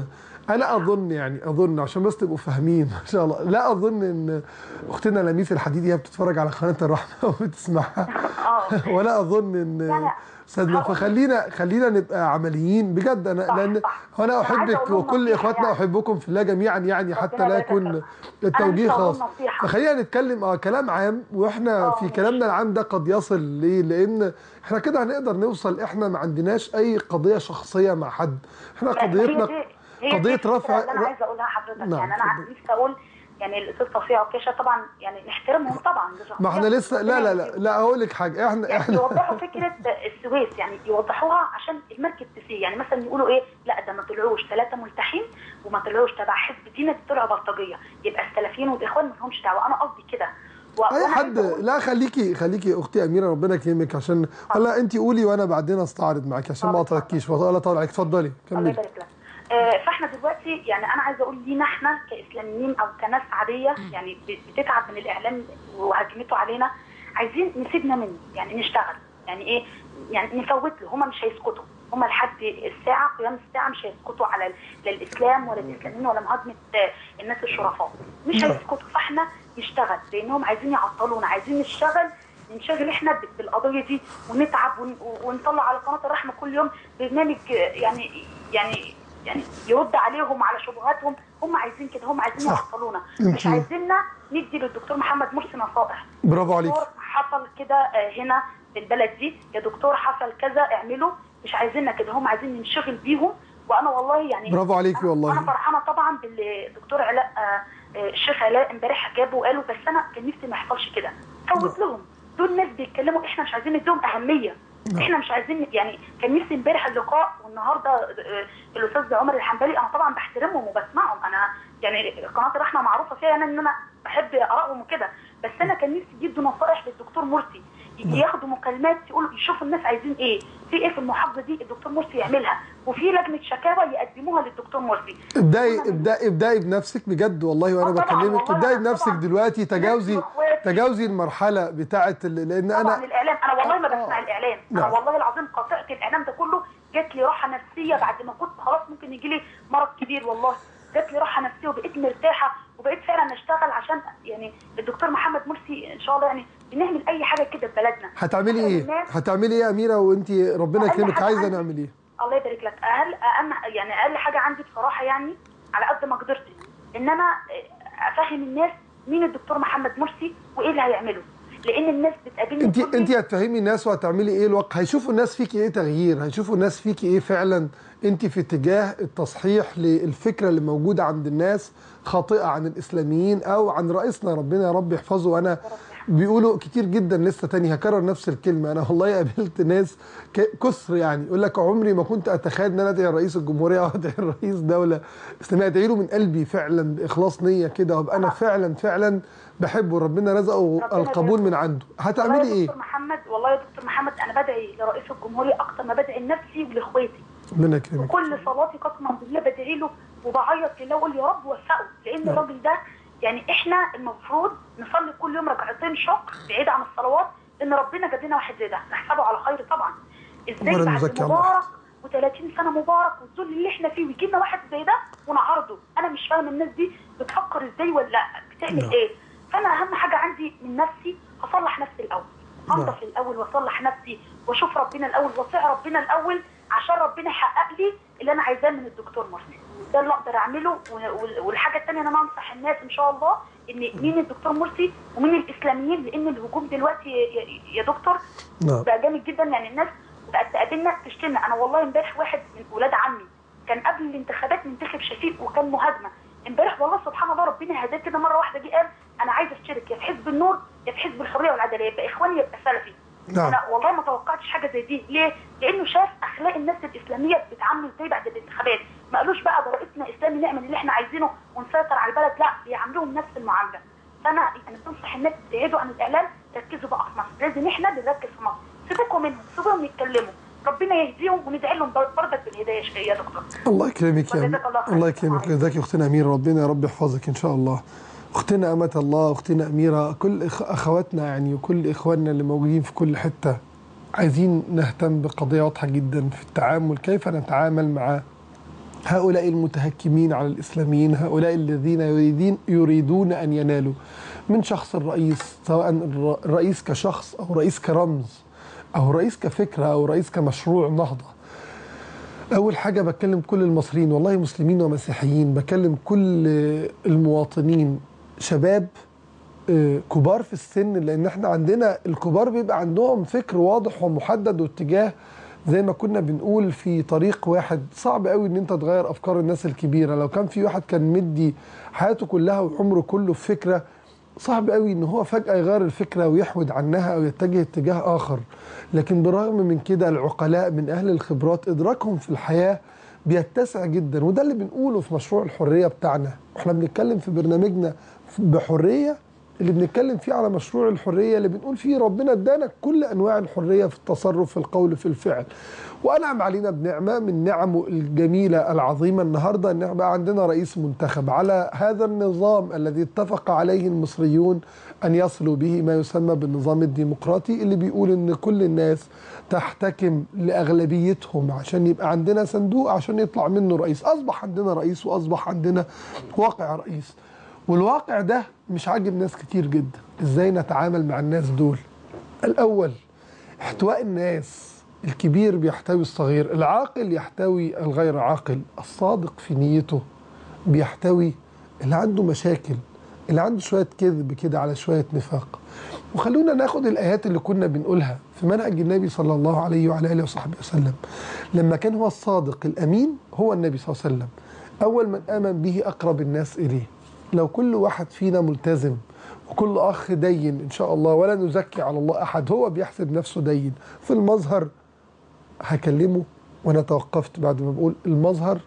انا اظن يعني اظن عشان بس تبقوا فاهمين ان شاء الله لا اظن ان اختنا لميس الحديدي هي بتتفرج على قناه الرحمه وبتسمعها
اه
ولا اظن ان
لا.
استاذنا
هقول-
فخلينا خلينا نبقى عمليين بجد انا
صح،
لان
صح.
انا
أنا عايزة
احبك
أقول لهم
وكل
نصيحة
اخواتنا
يعني.
احبكم في الله جميعا يعني حتى
ربنا
لا
يبارك
يكون
لك.
التوجيه
أنا مش هقول
خاص
نصيحة.
فخلينا نتكلم اه كلام عام واحنا
آه،
في
ماشي.
كلامنا العام ده قد يصل ليه لان احنا كده هنقدر نوصل احنا ما عندناش اي قضيه شخصيه مع حد احنا
لا، هي
قضيتنا
دي- هي دي
قضيه
الفكرة
رفع
اللي انا عايزه اقولها لحضرتك
نعم،
يعني انا
اتفضل.
نفسي اقول يعني الاستاذ توفيق عكاشه طبعا يعني نحترمهم طبعا دي
ما احنا
شخصية
لسه لا لا لا لا اقول لك حاجه احنا
يعني
احنا
يوضحوا فكره السويس يعني يوضحوها عشان المركب تسير يعني مثلا يقولوا ايه لا ده ما طلعوش ثلاثه ملتحين وما طلعوش تبع حزب دين دي طلعوا بلطجيه يبقى السلفيين والاخوان ما لهمش دعوه انا قصدي كده و-
اي
وأنا
حد
عايزة أقول-
لا خليكي خليكي يا اختي اميره ربنا يكرمك عشان هلا انت قولي وانا بعدين استعرض معاكي عشان ما
طب اتفضل.
اقطعكيش ولا طالع عليك اتفضلي
الله
كملي
يبارك لك آه، فاحنا دلوقتي يعني انا عايزه اقول لينا احنا كاسلاميين او كناس عاديه يعني ب- بتتعب من الاعلام وهجمته علينا عايزين نسيبنا منه يعني نشتغل يعني ايه يعني نفوت له هم مش هيسكتوا هم لحد الساعه قيام الساعه مش هيسكتوا على ال- لا الاسلام ولا الاسلاميين ولا مهاجمه آه، الناس الشرفاء مش
نعم.
هيسكتوا فاحنا نشتغل لانهم عايزين يعطلونا عايزين نشتغل ننشغل احنا ب- بالقضيه دي ونتعب ون- ونطلع على قناه الرحمه كل يوم برنامج آه، يعني يعني يعني يرد عليهم على شبهاتهم هم عايزين كده هم عايزين
صح.
يعطلونا
انت-
مش عايزيننا ندي للدكتور محمد مرسي نصائح
برافو عليك
دكتور حصل كده آه، هنا في البلد دي يا دكتور حصل كذا اعمله مش عايزيننا كده هم عايزين ننشغل بيهم وانا والله يعني
برافو عليكي
أنا-
والله.
انا فرحانه طبعا باللي الدكتور علاء آه، آه، الشيخ علاء امبارح جابوا وقالوا بس انا كان نفسي ما يحصلش كده فوت لهم دول ناس بيتكلموا احنا مش عايزين نديهم اهميه احنا مش عايزين يعني كان نفسي امبارح اللقاء والنهارده آه، الاستاذ عمر الحنبلي انا طبعا بحترمهم وبسمعهم انا يعني قناه الرحمه معروفه فيها انا ان انا بحب ارائهم وكده بس انا كان نفسي يدوا نصائح للدكتور مرسي يجي ياخدوا مكالمات يقولوا يشوفوا الناس عايزين ايه في ايه في المحافظه دي الدكتور مرسي يعملها وفي لجنه شكاوى يقدموها للدكتور مرسي
ابدأي ابدأي ابدأي بنفسك بجد والله وانا
آه طبعاً،
بكلمك
والله
ابدأي
أنا
بنفسك
طبعاً.
دلوقتي تجاوزي
وإخواتي.
تجاوزي المرحله بتاعه ال- لان
طبعا
انا
الاعلام انا والله ما
آه.
بسمع الاعلام
نعم.
انا والله العظيم قاطعت الاعلام ده كله جات لي راحه نفسيه بعد ما كنت خلاص ممكن يجي لي مرض كبير والله جات لي راحه نفسيه وبقيت مرتاحه وبقيت فعلا اشتغل عشان يعني الدكتور محمد مرسي ان شاء الله يعني بنعمل اي حاجه كده في بلدنا
هتعملي
إحنا
ايه
الناس-
هتعملي ايه يا اميره وانت ربنا
أقل
يكرمك
حاجة
عايزه
عندي-
نعمل ايه
الله يبارك لك اقل اهم يعني اقل حاجه عندي بصراحه يعني على قد ما قدرت ان انا افهم الناس مين الدكتور محمد مرسي وايه اللي هيعمله لان الناس بتقابلني
انت
تقول لي-
انت هتفهمي الناس وهتعملي ايه الوقت هيشوفوا الناس فيكي ايه تغيير هيشوفوا الناس فيكي ايه فعلا انت في اتجاه التصحيح للفكره اللي موجوده عند الناس خاطئه عن الاسلاميين او عن رئيسنا ربنا يا رب يحفظه وانا بيقولوا كتير جدا لسه تاني هكرر نفس الكلمه انا والله قابلت ناس ك- كسر يعني يقول لك عمري ما كنت اتخيل ان انا ادعي رئيس الجمهوريه او ادعي رئيس دوله اسلاميه ادعي له من قلبي فعلا باخلاص نيه كده وابقى انا فعلا فعلا بحبه ربنا رزقه
ربنا
القبول من
يبارك.
عنده
والله
هتعملي
يا
ايه
دكتور محمد والله يا دكتور محمد انا بدعي لرئيس الجمهوريه اكتر ما بدعي لنفسي ولاخواتي
ربنا يكرمك
وكل صلاتي قسما بالله بدعي له وبعيط لله واقول يا رب وفقه لان الراجل ده يعني احنا المفروض نصلي كل يوم ركعتين شكر بعيد عن الصلوات ان ربنا جاب لنا واحد زي ده نحسبه على خير طبعا ازاي
ربنا
بعد
يزكي الله.
مبارك و30 سنه مبارك والذل اللي احنا فيه ويجي لنا واحد زي ده ونعارضه انا مش فاهم الناس دي بتفكر ازاي ولا لا بتعمل
نعم.
ايه فانا اهم حاجه عندي من نفسي هصلح نفسي الاول
نعم.
انضف الاول واصلح نفسي واشوف ربنا الاول واطيع ربنا الاول عشان ربنا يحقق لي اللي انا عايزاه من الدكتور مرسي ده اللي اقدر اعمله و- وال- والحاجه الثانيه انا انصح الناس ان شاء الله ان مين الدكتور مرسي ومين الاسلاميين لان الهجوم دلوقتي يا- يا- يا دكتور
نعم
بقى جامد جدا يعني الناس بقت تقابلنا تشتمنا انا والله امبارح واحد من ولاد عمي كان قبل الانتخابات منتخب شفيق وكان مهاجمه امبارح والله سبحان الله ربنا هداه كده مره واحده جه قال انا عايز اشترك يا في حزب النور يا في حزب الحريه والعداله يبقى اخواني يبقى سلفي
نعم.
انا والله ما توقعتش حاجه زي دي ليه؟ لانه شاف اخلاق الناس الاسلاميه بتتعامل ازاي بعد الانتخابات ما قالوش بقى ده رئيسنا اسلامي نعمل اللي احنا عايزينه ونسيطر على البلد لا بيعاملوهم نفس المعامله فانا يعني بنصح الناس تبعدوا عن الاعلام ركزوا بقى في مصر لازم احنا بنركز في مصر سيبوكم منهم سيبوهم يتكلموا ربنا يهديهم وندعي لهم برضك بالهدايه يا دكتور
الله يكرمك يا
وجزاك الله خير.
الله يكرمك جزاك اختنا اميره ربنا يا رب يحفظك ان شاء الله اختنا امه الله اختنا اميره كل أخ اخواتنا يعني وكل اخواننا اللي موجودين في كل حته عايزين نهتم بقضيه واضحه جدا في التعامل كيف نتعامل مع هؤلاء المتهكمين على الإسلاميين هؤلاء الذين يريدين يريدون أن ينالوا من شخص الرئيس سواء الر- الرئيس كشخص أو رئيس كرمز أو رئيس كفكرة أو رئيس كمشروع نهضة أول حاجة بكلم كل المصريين والله مسلمين ومسيحيين بكلم كل المواطنين شباب آه، كبار في السن لأن احنا عندنا الكبار بيبقى عندهم فكر واضح ومحدد واتجاه زي ما كنا بنقول في طريق واحد صعب قوي ان انت تغير افكار الناس الكبيره لو كان في واحد كان مدي حياته كلها وعمره كله في فكره صعب قوي ان هو فجاه يغير الفكره ويحود عنها او يتجه اتجاه اخر لكن بالرغم من كده العقلاء من اهل الخبرات ادراكهم في الحياه بيتسع جدا وده اللي بنقوله في مشروع الحريه بتاعنا واحنا بنتكلم في برنامجنا بحريه اللي بنتكلم فيه على مشروع الحريه اللي بنقول فيه ربنا ادانا كل انواع الحريه في التصرف في القول في الفعل وانعم علينا بنعمه من نعمه الجميله العظيمه النهارده ان بقى عندنا رئيس منتخب على هذا النظام الذي اتفق عليه المصريون ان يصلوا به ما يسمى بالنظام الديمقراطي اللي بيقول ان كل الناس تحتكم لاغلبيتهم عشان يبقى عندنا صندوق عشان يطلع منه رئيس اصبح عندنا رئيس واصبح عندنا واقع رئيس والواقع ده مش عاجب ناس كتير جدا ازاي نتعامل مع الناس دول الاول احتواء الناس الكبير بيحتوي الصغير العاقل يحتوي الغير عاقل الصادق في نيته بيحتوي اللي عنده مشاكل اللي عنده شوية كذب كده على شوية نفاق وخلونا ناخد الآيات اللي كنا بنقولها في منهج النبي صلى الله عليه وعلى آله وصحبه وسلم لما كان هو الصادق الأمين هو النبي صلى الله عليه وسلم أول من آمن به أقرب الناس إليه لو كل واحد فينا ملتزم وكل أخ دين إن شاء الله ولا نزكي على الله أحد هو بيحسب نفسه دين في المظهر هكلمه وأنا توقفت بعد ما بقول المظهر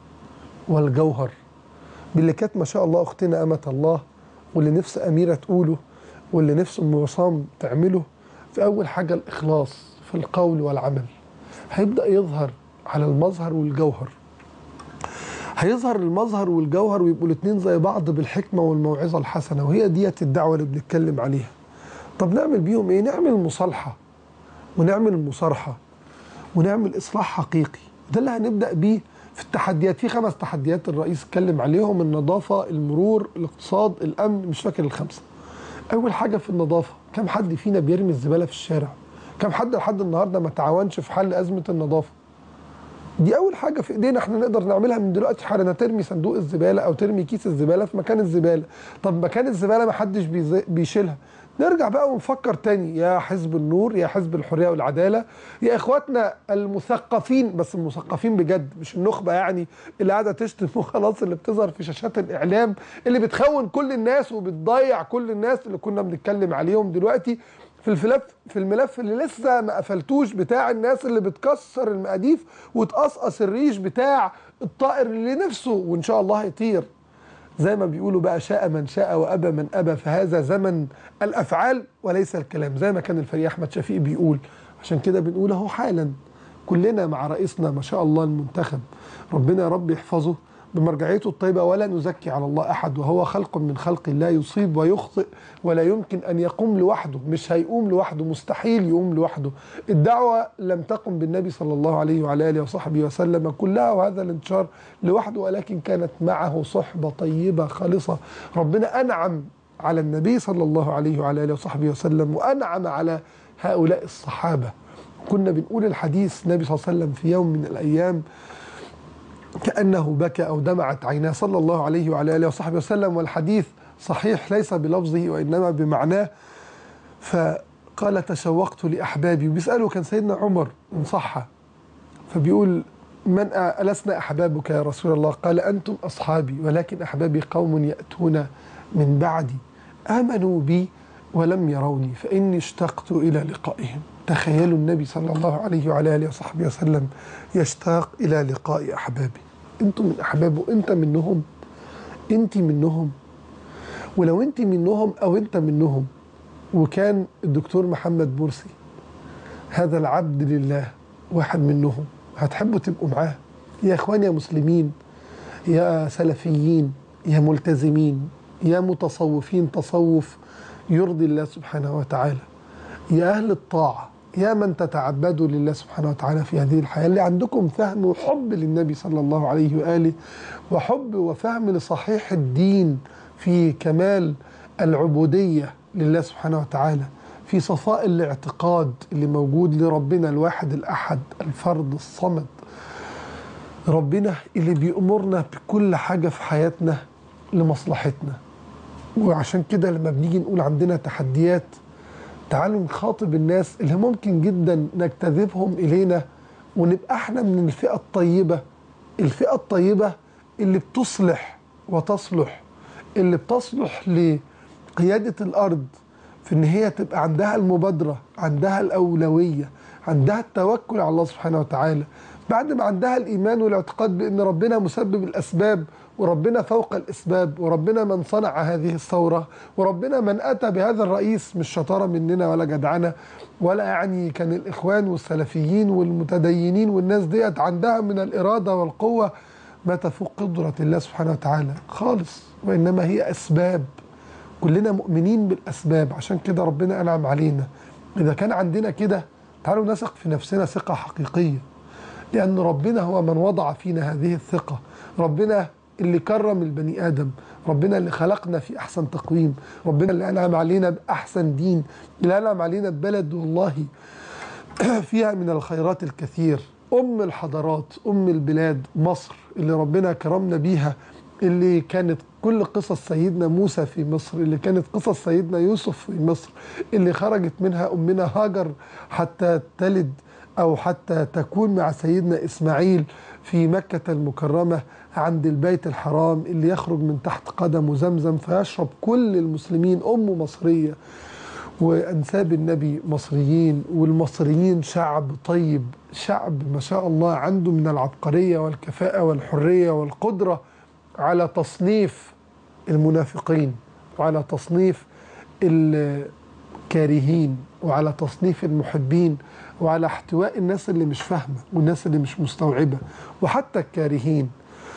والجوهر باللي كانت ما شاء الله أختنا أمة الله واللي نفس أميرة تقوله واللي نفس أم وصام تعمله في أول حاجة الإخلاص في القول والعمل هيبدأ يظهر على المظهر والجوهر هيظهر المظهر والجوهر ويبقوا الاثنين زي بعض بالحكمة والموعظة الحسنة وهي ديت الدعوة اللي بنتكلم عليها طب نعمل بيهم ايه نعمل مصالحة ونعمل مصارحة ونعمل إصلاح حقيقي ده اللي هنبدأ بيه في التحديات في خمس تحديات الرئيس اتكلم عليهم النظافة المرور الاقتصاد الأمن مش فاكر الخمسة أول حاجة في النظافة كم حد فينا بيرمي الزبالة في الشارع كم حد لحد النهاردة ما تعاونش في حل أزمة النظافة دي اول حاجه في ايدينا احنا نقدر نعملها من دلوقتي حالا ترمي صندوق الزباله او ترمي كيس الزباله في مكان الزباله طب مكان الزباله ما حدش بيز- بيشيلها نرجع بقى ونفكر تاني يا حزب النور يا حزب الحريه والعداله يا اخواتنا المثقفين بس المثقفين بجد مش النخبه يعني اللي قاعده تشتم وخلاص اللي بتظهر في شاشات الاعلام اللي بتخون كل الناس وبتضيع كل الناس اللي كنا بنتكلم عليهم دلوقتي في الفلف في الملف اللي لسه ما قفلتوش بتاع الناس اللي بتكسر المقاديف وتقصقص الريش بتاع الطائر اللي نفسه وان شاء الله هيطير زي ما بيقولوا بقى شاء من شاء وابى من ابى فهذا زمن الافعال وليس الكلام زي ما كان الفريق احمد شفيق بيقول عشان كده بنقول اهو حالا كلنا مع رئيسنا ما شاء الله المنتخب ربنا يا رب يحفظه بمرجعيته الطيبة ولا نزكي على الله أحد وهو خلق من خلق الله يصيب ويخطئ ولا يمكن أن يقوم لوحده مش هيقوم لوحده مستحيل يقوم لوحده الدعوة لم تقم بالنبي صلى الله عليه وعلى آله وصحبه وسلم كلها وهذا الانتشار لوحده ولكن كانت معه صحبة طيبة خالصة ربنا أنعم على النبي صلى الله عليه وعلى آله وصحبه وسلم وأنعم على هؤلاء الصحابة كنا بنقول الحديث النبي صلى الله عليه وسلم في يوم من الأيام كأنه بكى أو دمعت عيناه صلى الله عليه وعلى آله وصحبه وسلم والحديث صحيح ليس بلفظه وإنما بمعناه فقال تشوقت لأحبابي وبيسأله كان سيدنا عمر إن صح فبيقول من ألسنا أحبابك يا رسول الله قال أنتم أصحابي ولكن أحبابي قوم يأتون من بعدي آمنوا بي ولم يروني فإني اشتقت إلى لقائهم تخيلوا النبي صلى الله عليه وعلى آله وصحبه وسلم يشتاق إلى لقاء أحبابه أنتم من أحبابه أنت منهم أنت منهم ولو أنت منهم أو أنت منهم وكان الدكتور محمد مرسي هذا العبد لله واحد منهم هتحبوا تبقوا معاه يا اخوان يا مسلمين يا سلفيين يا ملتزمين يا متصوفين تصوف يرضي الله سبحانه وتعالى يا اهل الطاعه يا من تتعبدوا لله سبحانه وتعالى في هذه الحياة اللي عندكم فهم وحب للنبي صلى الله عليه وآله وحب وفهم لصحيح الدين في كمال العبودية لله سبحانه وتعالى في صفاء الاعتقاد اللي موجود لربنا الواحد الأحد الفرد الصمد ربنا اللي بيأمرنا بكل حاجة في حياتنا لمصلحتنا وعشان كده لما بنيجي نقول عندنا تحديات تعالوا نخاطب الناس اللي ممكن جدا نجتذبهم إلينا ونبقى احنا من الفئة الطيبة الفئة الطيبة اللي بتصلح وتصلح اللي بتصلح لقيادة الأرض في إن هي تبقى عندها المبادرة عندها الأولوية عندها التوكل على الله سبحانه وتعالى بعد ما عندها الإيمان والاعتقاد بأن ربنا مسبب الأسباب وربنا فوق الأسباب وربنا من صنع هذه الثورة وربنا من أتى بهذا الرئيس مش شطارة مننا ولا جدعنة ولا يعني كان الإخوان والسلفيين والمتدينين والناس ديت عندها من الإرادة والقوة ما تفوق قدرة الله سبحانه وتعالى خالص وإنما هي أسباب كلنا مؤمنين بالأسباب عشان كده ربنا أنعم علينا إذا كان عندنا كده تعالوا نثق في نفسنا ثقة حقيقية لأن ربنا هو من وضع فينا هذه الثقة ربنا اللي كرم البني آدم ربنا اللي خلقنا في أحسن تقويم ربنا اللي أنعم علينا بأحسن دين اللي أنعم علينا ببلد والله فيها من الخيرات الكثير أم الحضارات أم البلاد مصر اللي ربنا كرمنا بيها اللي كانت كل قصص سيدنا موسى في مصر اللي كانت قصص سيدنا يوسف في مصر اللي خرجت منها أمنا هاجر حتى تلد أو حتى تكون مع سيدنا إسماعيل في مكة المكرمة عند البيت الحرام اللي يخرج من تحت قدمه زمزم فيشرب كل المسلمين أم مصرية وأنساب النبي مصريين والمصريين شعب طيب شعب ما شاء الله عنده من العبقرية والكفاءة والحرية والقدرة على تصنيف المنافقين وعلى تصنيف الكارهين وعلى تصنيف المحبين وعلى احتواء الناس اللي مش فاهمة والناس اللي مش مستوعبة وحتى الكارهين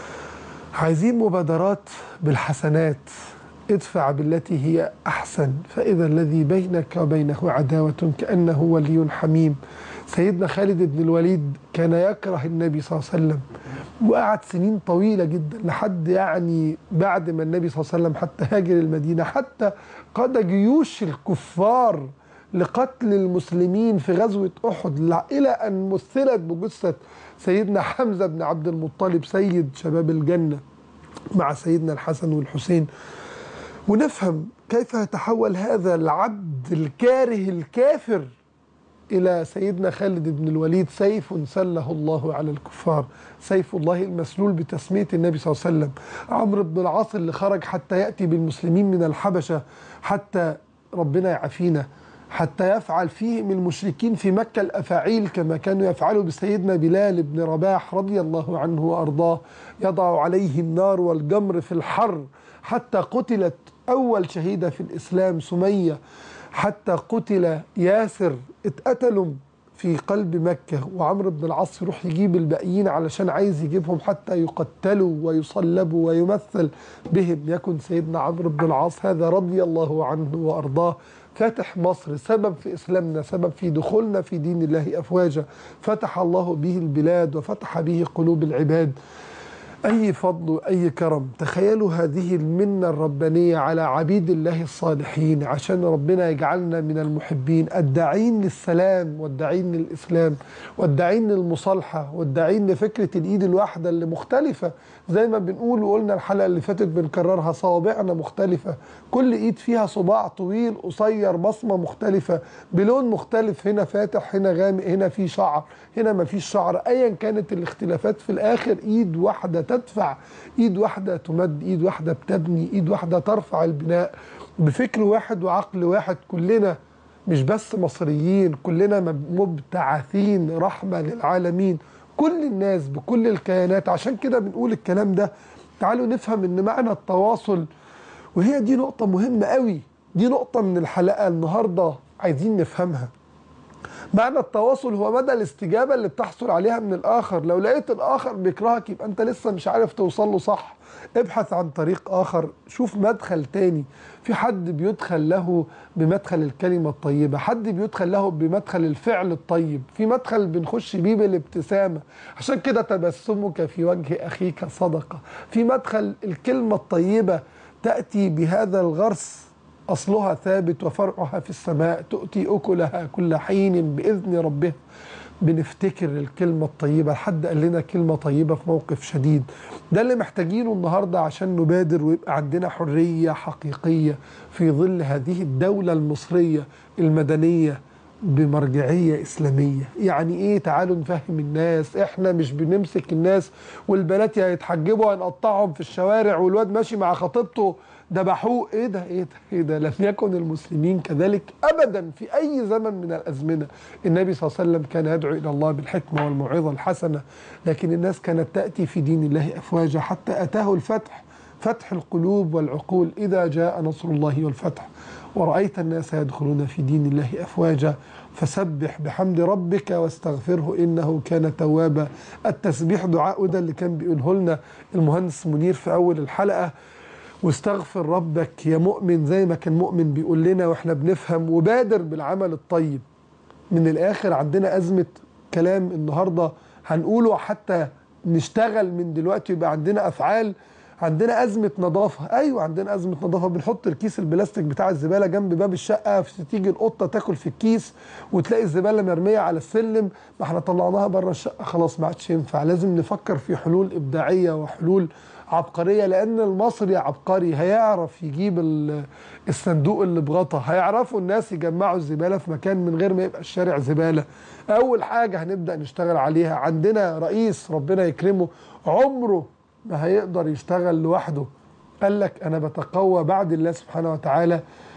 عايزين مبادرات بالحسنات ادفع بالتي هي أحسن فإذا الذي بينك وبينه عداوة كأنه ولي حميم سيدنا خالد بن الوليد كان يكره النبي صلى الله عليه وسلم وقعد سنين طويلة جدا لحد يعني بعد ما النبي صلى الله عليه وسلم حتى هاجر المدينة حتى قاد جيوش الكفار لقتل المسلمين في غزوة أحد إلى أن مثلت بجثة سيدنا حمزة بن عبد المطلب سيد شباب الجنة مع سيدنا الحسن والحسين ونفهم كيف يتحول هذا العبد الكاره الكافر إلى سيدنا خالد بن الوليد سيف سله الله على الكفار سيف الله المسلول بتسمية النبي صلى الله عليه وسلم عمرو بن العاص اللي خرج حتى يأتي بالمسلمين من الحبشة حتى ربنا يعافينا حتى يفعل فيهم المشركين في مكة الأفاعيل كما كانوا يفعلوا بسيدنا بلال بن رباح رضي الله عنه وأرضاه يضع عليه النار والجمر في الحر حتى قتلت أول شهيدة في الإسلام سمية حتى قتل ياسر اتقتلوا في قلب مكة وعمرو بن العاص يروح يجيب الباقيين علشان عايز يجيبهم حتى يقتلوا ويصلبوا ويمثل بهم يكن سيدنا عمرو بن العاص هذا رضي الله عنه وأرضاه فاتح مصر سبب في إسلامنا سبب في دخولنا في دين الله أفواجا فتح الله به البلاد وفتح به قلوب العباد أي فضل وأي كرم تخيلوا هذه المنة الربانية على عبيد الله الصالحين عشان ربنا يجعلنا من المحبين الداعين للسلام والداعين للإسلام والداعين للمصالحة والداعين لفكرة الإيد الواحدة اللي مختلفة زي ما بنقول وقلنا الحلقة اللي فاتت بنكررها صوابعنا مختلفة كل إيد فيها صباع طويل قصير بصمة مختلفة بلون مختلف هنا فاتح هنا غامق هنا في شعر هنا ما فيش شعر أيا كانت الاختلافات في الآخر إيد واحدة تدفع ايد واحده تمد ايد واحده بتبني ايد واحده ترفع البناء بفكر واحد وعقل واحد كلنا مش بس مصريين كلنا مبتعثين رحمه للعالمين كل الناس بكل الكيانات عشان كده بنقول الكلام ده تعالوا نفهم ان معنى التواصل وهي دي نقطه مهمه قوي دي نقطه من الحلقه النهارده عايزين نفهمها معنى التواصل هو مدى الاستجابة اللي بتحصل عليها من الآخر لو لقيت الآخر بيكرهك يبقى أنت لسه مش عارف توصل له صح ابحث عن طريق آخر شوف مدخل تاني في حد بيدخل له بمدخل الكلمة الطيبة حد بيدخل له بمدخل الفعل الطيب في مدخل بنخش بيه بالابتسامة عشان كده تبسمك في وجه أخيك صدقة في مدخل الكلمة الطيبة تأتي بهذا الغرس أصلها ثابت وفرعها في السماء تؤتي أكلها كل حين بإذن ربها بنفتكر الكلمة الطيبة حد قال لنا كلمة طيبة في موقف شديد ده اللي محتاجينه النهاردة عشان نبادر ويبقى عندنا حرية حقيقية في ظل هذه الدولة المصرية المدنية بمرجعية إسلامية يعني إيه تعالوا نفهم الناس إحنا مش بنمسك الناس والبنات يا يتحجبوا هنقطعهم في الشوارع والواد ماشي مع خطيبته ذبحوه ايه ده ايه ده ايه ده لم يكن المسلمين كذلك ابدا في اي زمن من الازمنه النبي صلى الله عليه وسلم كان يدعو الى الله بالحكمه والموعظه الحسنه لكن الناس كانت تاتي في دين الله افواجا حتى اتاه الفتح فتح القلوب والعقول اذا جاء نصر الله والفتح ورأيت الناس يدخلون في دين الله أفواجا فسبح بحمد ربك واستغفره إنه كان توابا التسبيح دعاء ده اللي كان بيقوله لنا المهندس منير في أول الحلقة واستغفر ربك يا مؤمن زي ما كان مؤمن بيقول لنا واحنا بنفهم وبادر بالعمل الطيب من الآخر عندنا أزمة كلام النهاردة هنقوله حتى نشتغل من دلوقتي يبقى عندنا أفعال عندنا أزمة نظافة أيوة عندنا أزمة نظافة بنحط الكيس البلاستيك بتاع الزبالة جنب باب الشقة تيجي القطة تاكل في الكيس وتلاقي الزبالة مرمية على السلم ما احنا طلعناها بره الشقة خلاص ما عادش ينفع لازم نفكر في حلول إبداعية وحلول عبقرية لأن المصري عبقري هيعرف يجيب ال- الصندوق اللي بغطا هيعرفوا الناس يجمعوا الزبالة في مكان من غير ما يبقى الشارع زبالة أول حاجة هنبدأ نشتغل عليها عندنا رئيس ربنا يكرمه عمره ما هيقدر يشتغل لوحده قال لك أنا بتقوى بعد الله سبحانه وتعالى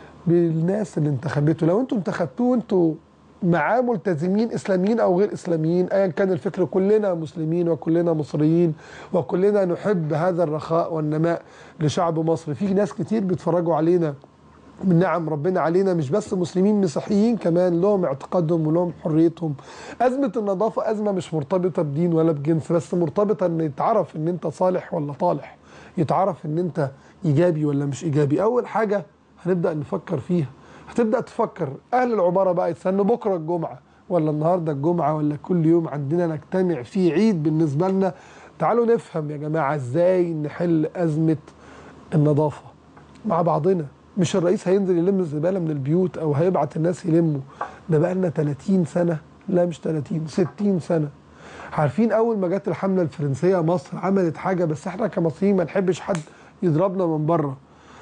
بالناس اللي انتخبته لو انتوا انتخبتوه انتوا معاه ملتزمين اسلاميين او غير اسلاميين ايا كان الفكر كلنا مسلمين وكلنا مصريين وكلنا نحب هذا الرخاء والنماء لشعب مصر في ناس كتير بيتفرجوا علينا من نعم ربنا علينا مش بس مسلمين مسيحيين كمان لهم اعتقادهم ولهم حريتهم أزمة النظافة أزمة مش مرتبطة بدين ولا بجنس بس مرتبطة ان يتعرف ان انت صالح ولا طالح يتعرف ان انت ايجابي ولا مش ايجابي اول حاجة هنبدأ نفكر فيها هتبدأ تفكر اهل العمارة بقى يستنوا بكرة الجمعة ولا النهاردة الجمعة ولا كل يوم عندنا نجتمع فيه عيد بالنسبة لنا تعالوا نفهم يا جماعة ازاي نحل أزمة النظافة مع بعضنا مش الرئيس هينزل يلم الزبالة من البيوت أو هيبعت الناس يلموا ده بقى لنا 30 سنة لا مش 30 60 سنة عارفين أول ما جت الحملة الفرنسية مصر عملت حاجة بس احنا كمصريين ما نحبش حد يضربنا من بره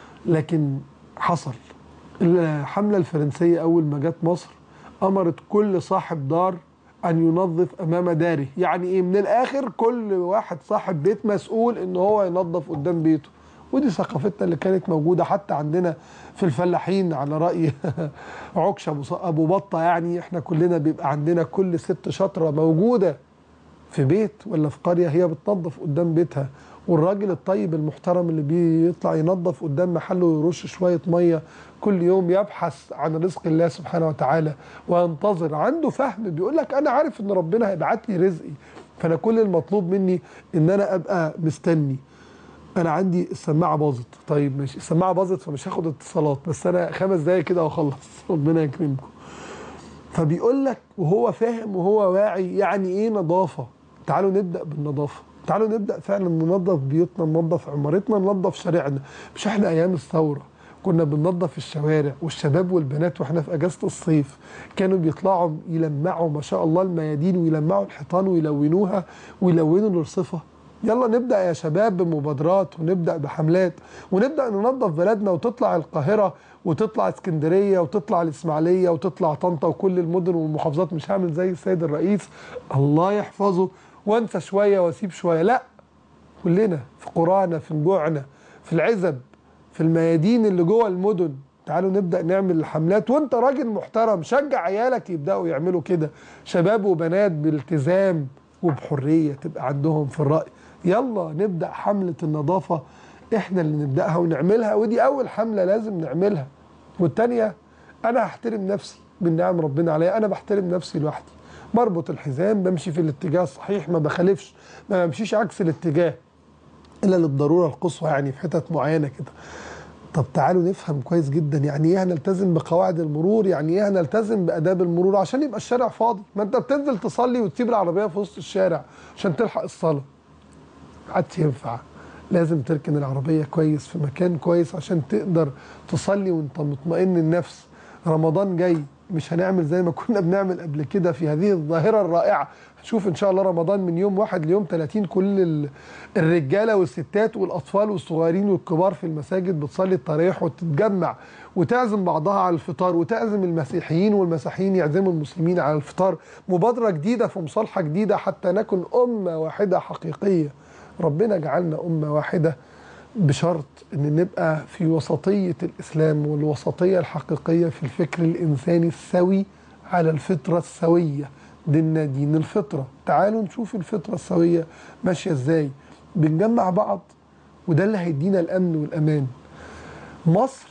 لكن حصل الحملة الفرنسية أول ما جت مصر أمرت كل صاحب دار أن ينظف أمام داره يعني إيه من الآخر كل واحد صاحب بيت مسؤول إن هو ينظف قدام بيته ودي ثقافتنا اللي كانت موجودة حتى عندنا في الفلاحين على رأي عكش أبو- أبو بطة يعني إحنا كلنا بيبقى عندنا كل ست شطرة موجودة في بيت ولا في قرية هي بتنظف قدام بيتها والراجل الطيب المحترم اللي بيطلع ينظف قدام محله ويرش شوية مية كل يوم يبحث عن رزق الله سبحانه وتعالى وينتظر عنده فهم بيقول لك أنا عارف إن ربنا هيبعت لي رزقي فأنا كل المطلوب مني إن أنا أبقى مستني انا عندي السماعه باظت طيب ماشي السماعه باظت فمش هاخد اتصالات بس انا خمس دقايق كده واخلص ربنا يكرمكم فبيقول لك وهو فاهم وهو واعي يعني ايه نظافه تعالوا نبدا بالنظافه تعالوا نبدا فعلا ننظف بيوتنا ننظف عمارتنا ننظف شارعنا مش احنا ايام الثوره كنا بننظف الشوارع والشباب والبنات واحنا في اجازه الصيف كانوا بيطلعوا يلمعوا ما شاء الله الميادين ويلمعوا الحيطان ويلونوها ويلونوا الرصفه يلا نبدا يا شباب بمبادرات ونبدا بحملات ونبدا ننظف بلدنا وتطلع القاهره وتطلع اسكندريه وتطلع الاسماعيليه وتطلع طنطا وكل المدن والمحافظات مش هعمل زي السيد الرئيس الله يحفظه وانسى شويه واسيب شويه لا كلنا في قرانا في نجوعنا في العزب في الميادين اللي جوه المدن تعالوا نبدا نعمل الحملات وانت راجل محترم شجع عيالك يبداوا يعملوا كده شباب وبنات بالتزام وبحريه تبقى عندهم في الراي يلا نبدا حمله النظافه احنا اللي نبداها ونعملها ودي اول حمله لازم نعملها والتانيه انا هحترم نفسي من نعم ربنا عليا انا بحترم نفسي لوحدي بربط الحزام بمشي في الاتجاه الصحيح ما بخالفش ما بمشيش عكس الاتجاه الا للضروره القصوى يعني في حتت معينه كده طب تعالوا نفهم كويس جدا يعني ايه هنلتزم بقواعد المرور يعني ايه هنلتزم باداب المرور عشان يبقى الشارع فاضي ما انت بتنزل تصلي وتسيب العربيه في وسط الشارع عشان تلحق الصلاه عادش ينفع لازم تركن العربية كويس في مكان كويس عشان تقدر تصلي وانت مطمئن النفس رمضان جاي مش هنعمل زي ما كنا بنعمل قبل كده في هذه الظاهرة الرائعة هنشوف ان شاء الله رمضان من يوم واحد ليوم 30 كل ال- الرجالة والستات والأطفال والصغيرين والكبار في المساجد بتصلي التراويح وتتجمع وتعزم بعضها على الفطار وتعزم المسيحيين والمسيحيين يعزموا المسلمين على الفطار مبادرة جديدة في مصالحة جديدة حتى نكن أمة واحدة حقيقية ربنا جعلنا أمة واحدة بشرط ان نبقى في وسطية الإسلام والوسطية الحقيقية في الفكر الإنساني السوي على الفطرة السوية ديننا دين الفطرة تعالوا نشوف الفطرة السوية ماشية ازاي بنجمع بعض وده اللي هيدينا الأمن والأمان مصر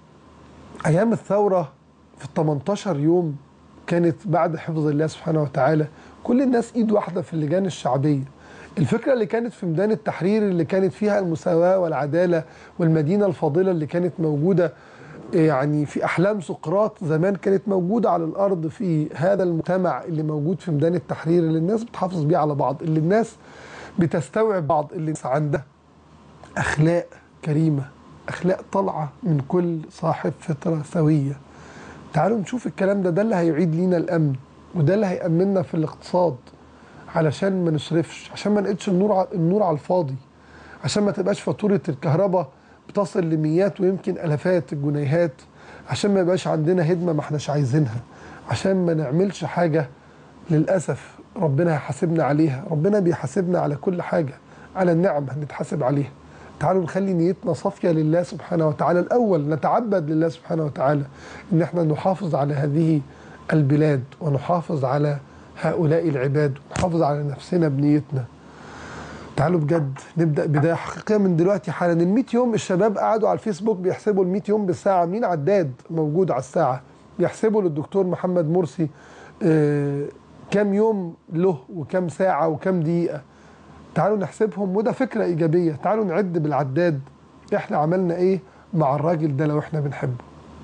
أيام الثورة في ال 18 يوم كانت بعد حفظ الله سبحانه وتعالى كل الناس ايد واحده في اللجان الشعبيه الفكره اللي كانت في ميدان التحرير اللي كانت فيها المساواه والعداله والمدينه الفاضله اللي كانت موجوده يعني في احلام سقراط زمان كانت موجوده على الارض في هذا المجتمع اللي موجود في ميدان التحرير اللي الناس بتحافظ بيه على بعض اللي الناس بتستوعب بعض اللي الناس عندها اخلاق كريمه اخلاق طالعه من كل صاحب فطره سويه تعالوا نشوف الكلام ده ده اللي هيعيد لينا الامن وده اللي هيأمننا في الاقتصاد علشان ما نصرفش عشان ما نقدش النور ع- النور على الفاضي عشان ما تبقاش فاتوره الكهرباء بتصل لمئات ويمكن الافات الجنيهات عشان ما يبقاش عندنا هدمه ما احناش عايزينها عشان ما نعملش حاجه للاسف ربنا هيحاسبنا عليها ربنا بيحاسبنا على كل حاجه على النعم هنتحاسب عليها تعالوا نخلي نيتنا صافيه لله سبحانه وتعالى الاول نتعبد لله سبحانه وتعالى ان احنا نحافظ على هذه البلاد ونحافظ على هؤلاء العباد ونحافظ على نفسنا بنيتنا تعالوا بجد نبدا بدايه حقيقيه من دلوقتي حالا ال 100 يوم الشباب قعدوا على الفيسبوك بيحسبوا ال 100 يوم بالساعه عاملين عداد موجود على الساعه بيحسبوا للدكتور محمد مرسي آه كام يوم له وكام ساعه وكام دقيقه تعالوا نحسبهم وده فكره ايجابيه تعالوا نعد بالعداد احنا عملنا ايه مع الراجل ده لو احنا بنحبه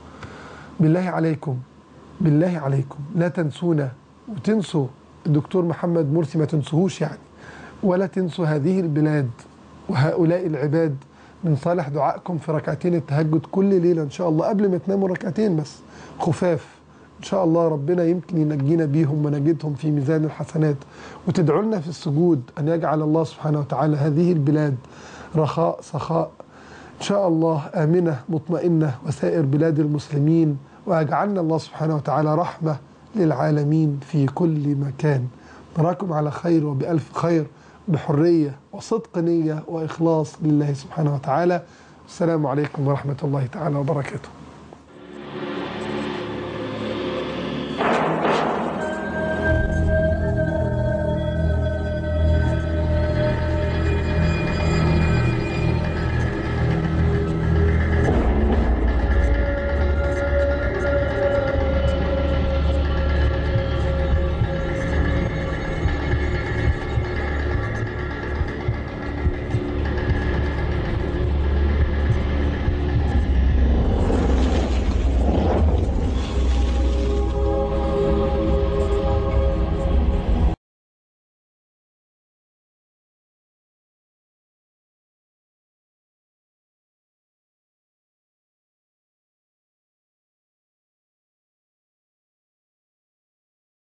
بالله عليكم بالله عليكم لا تنسونا وتنسوا الدكتور محمد مرسي ما تنسوهوش يعني ولا تنسوا هذه البلاد وهؤلاء العباد من صالح دعائكم في ركعتين التهجد كل ليلة إن شاء الله قبل ما تناموا ركعتين بس خفاف إن شاء الله ربنا يمكن ينجينا بيهم ونجدهم في ميزان الحسنات وتدعوا لنا في السجود أن يجعل الله سبحانه وتعالى هذه البلاد رخاء سخاء إن شاء الله آمنة مطمئنة وسائر بلاد المسلمين وأجعلنا الله سبحانه وتعالى رحمة للعالمين في كل مكان نراكم على خير وبألف خير بحرية وصدق نية وإخلاص لله سبحانه وتعالى السلام عليكم ورحمة الله تعالى وبركاته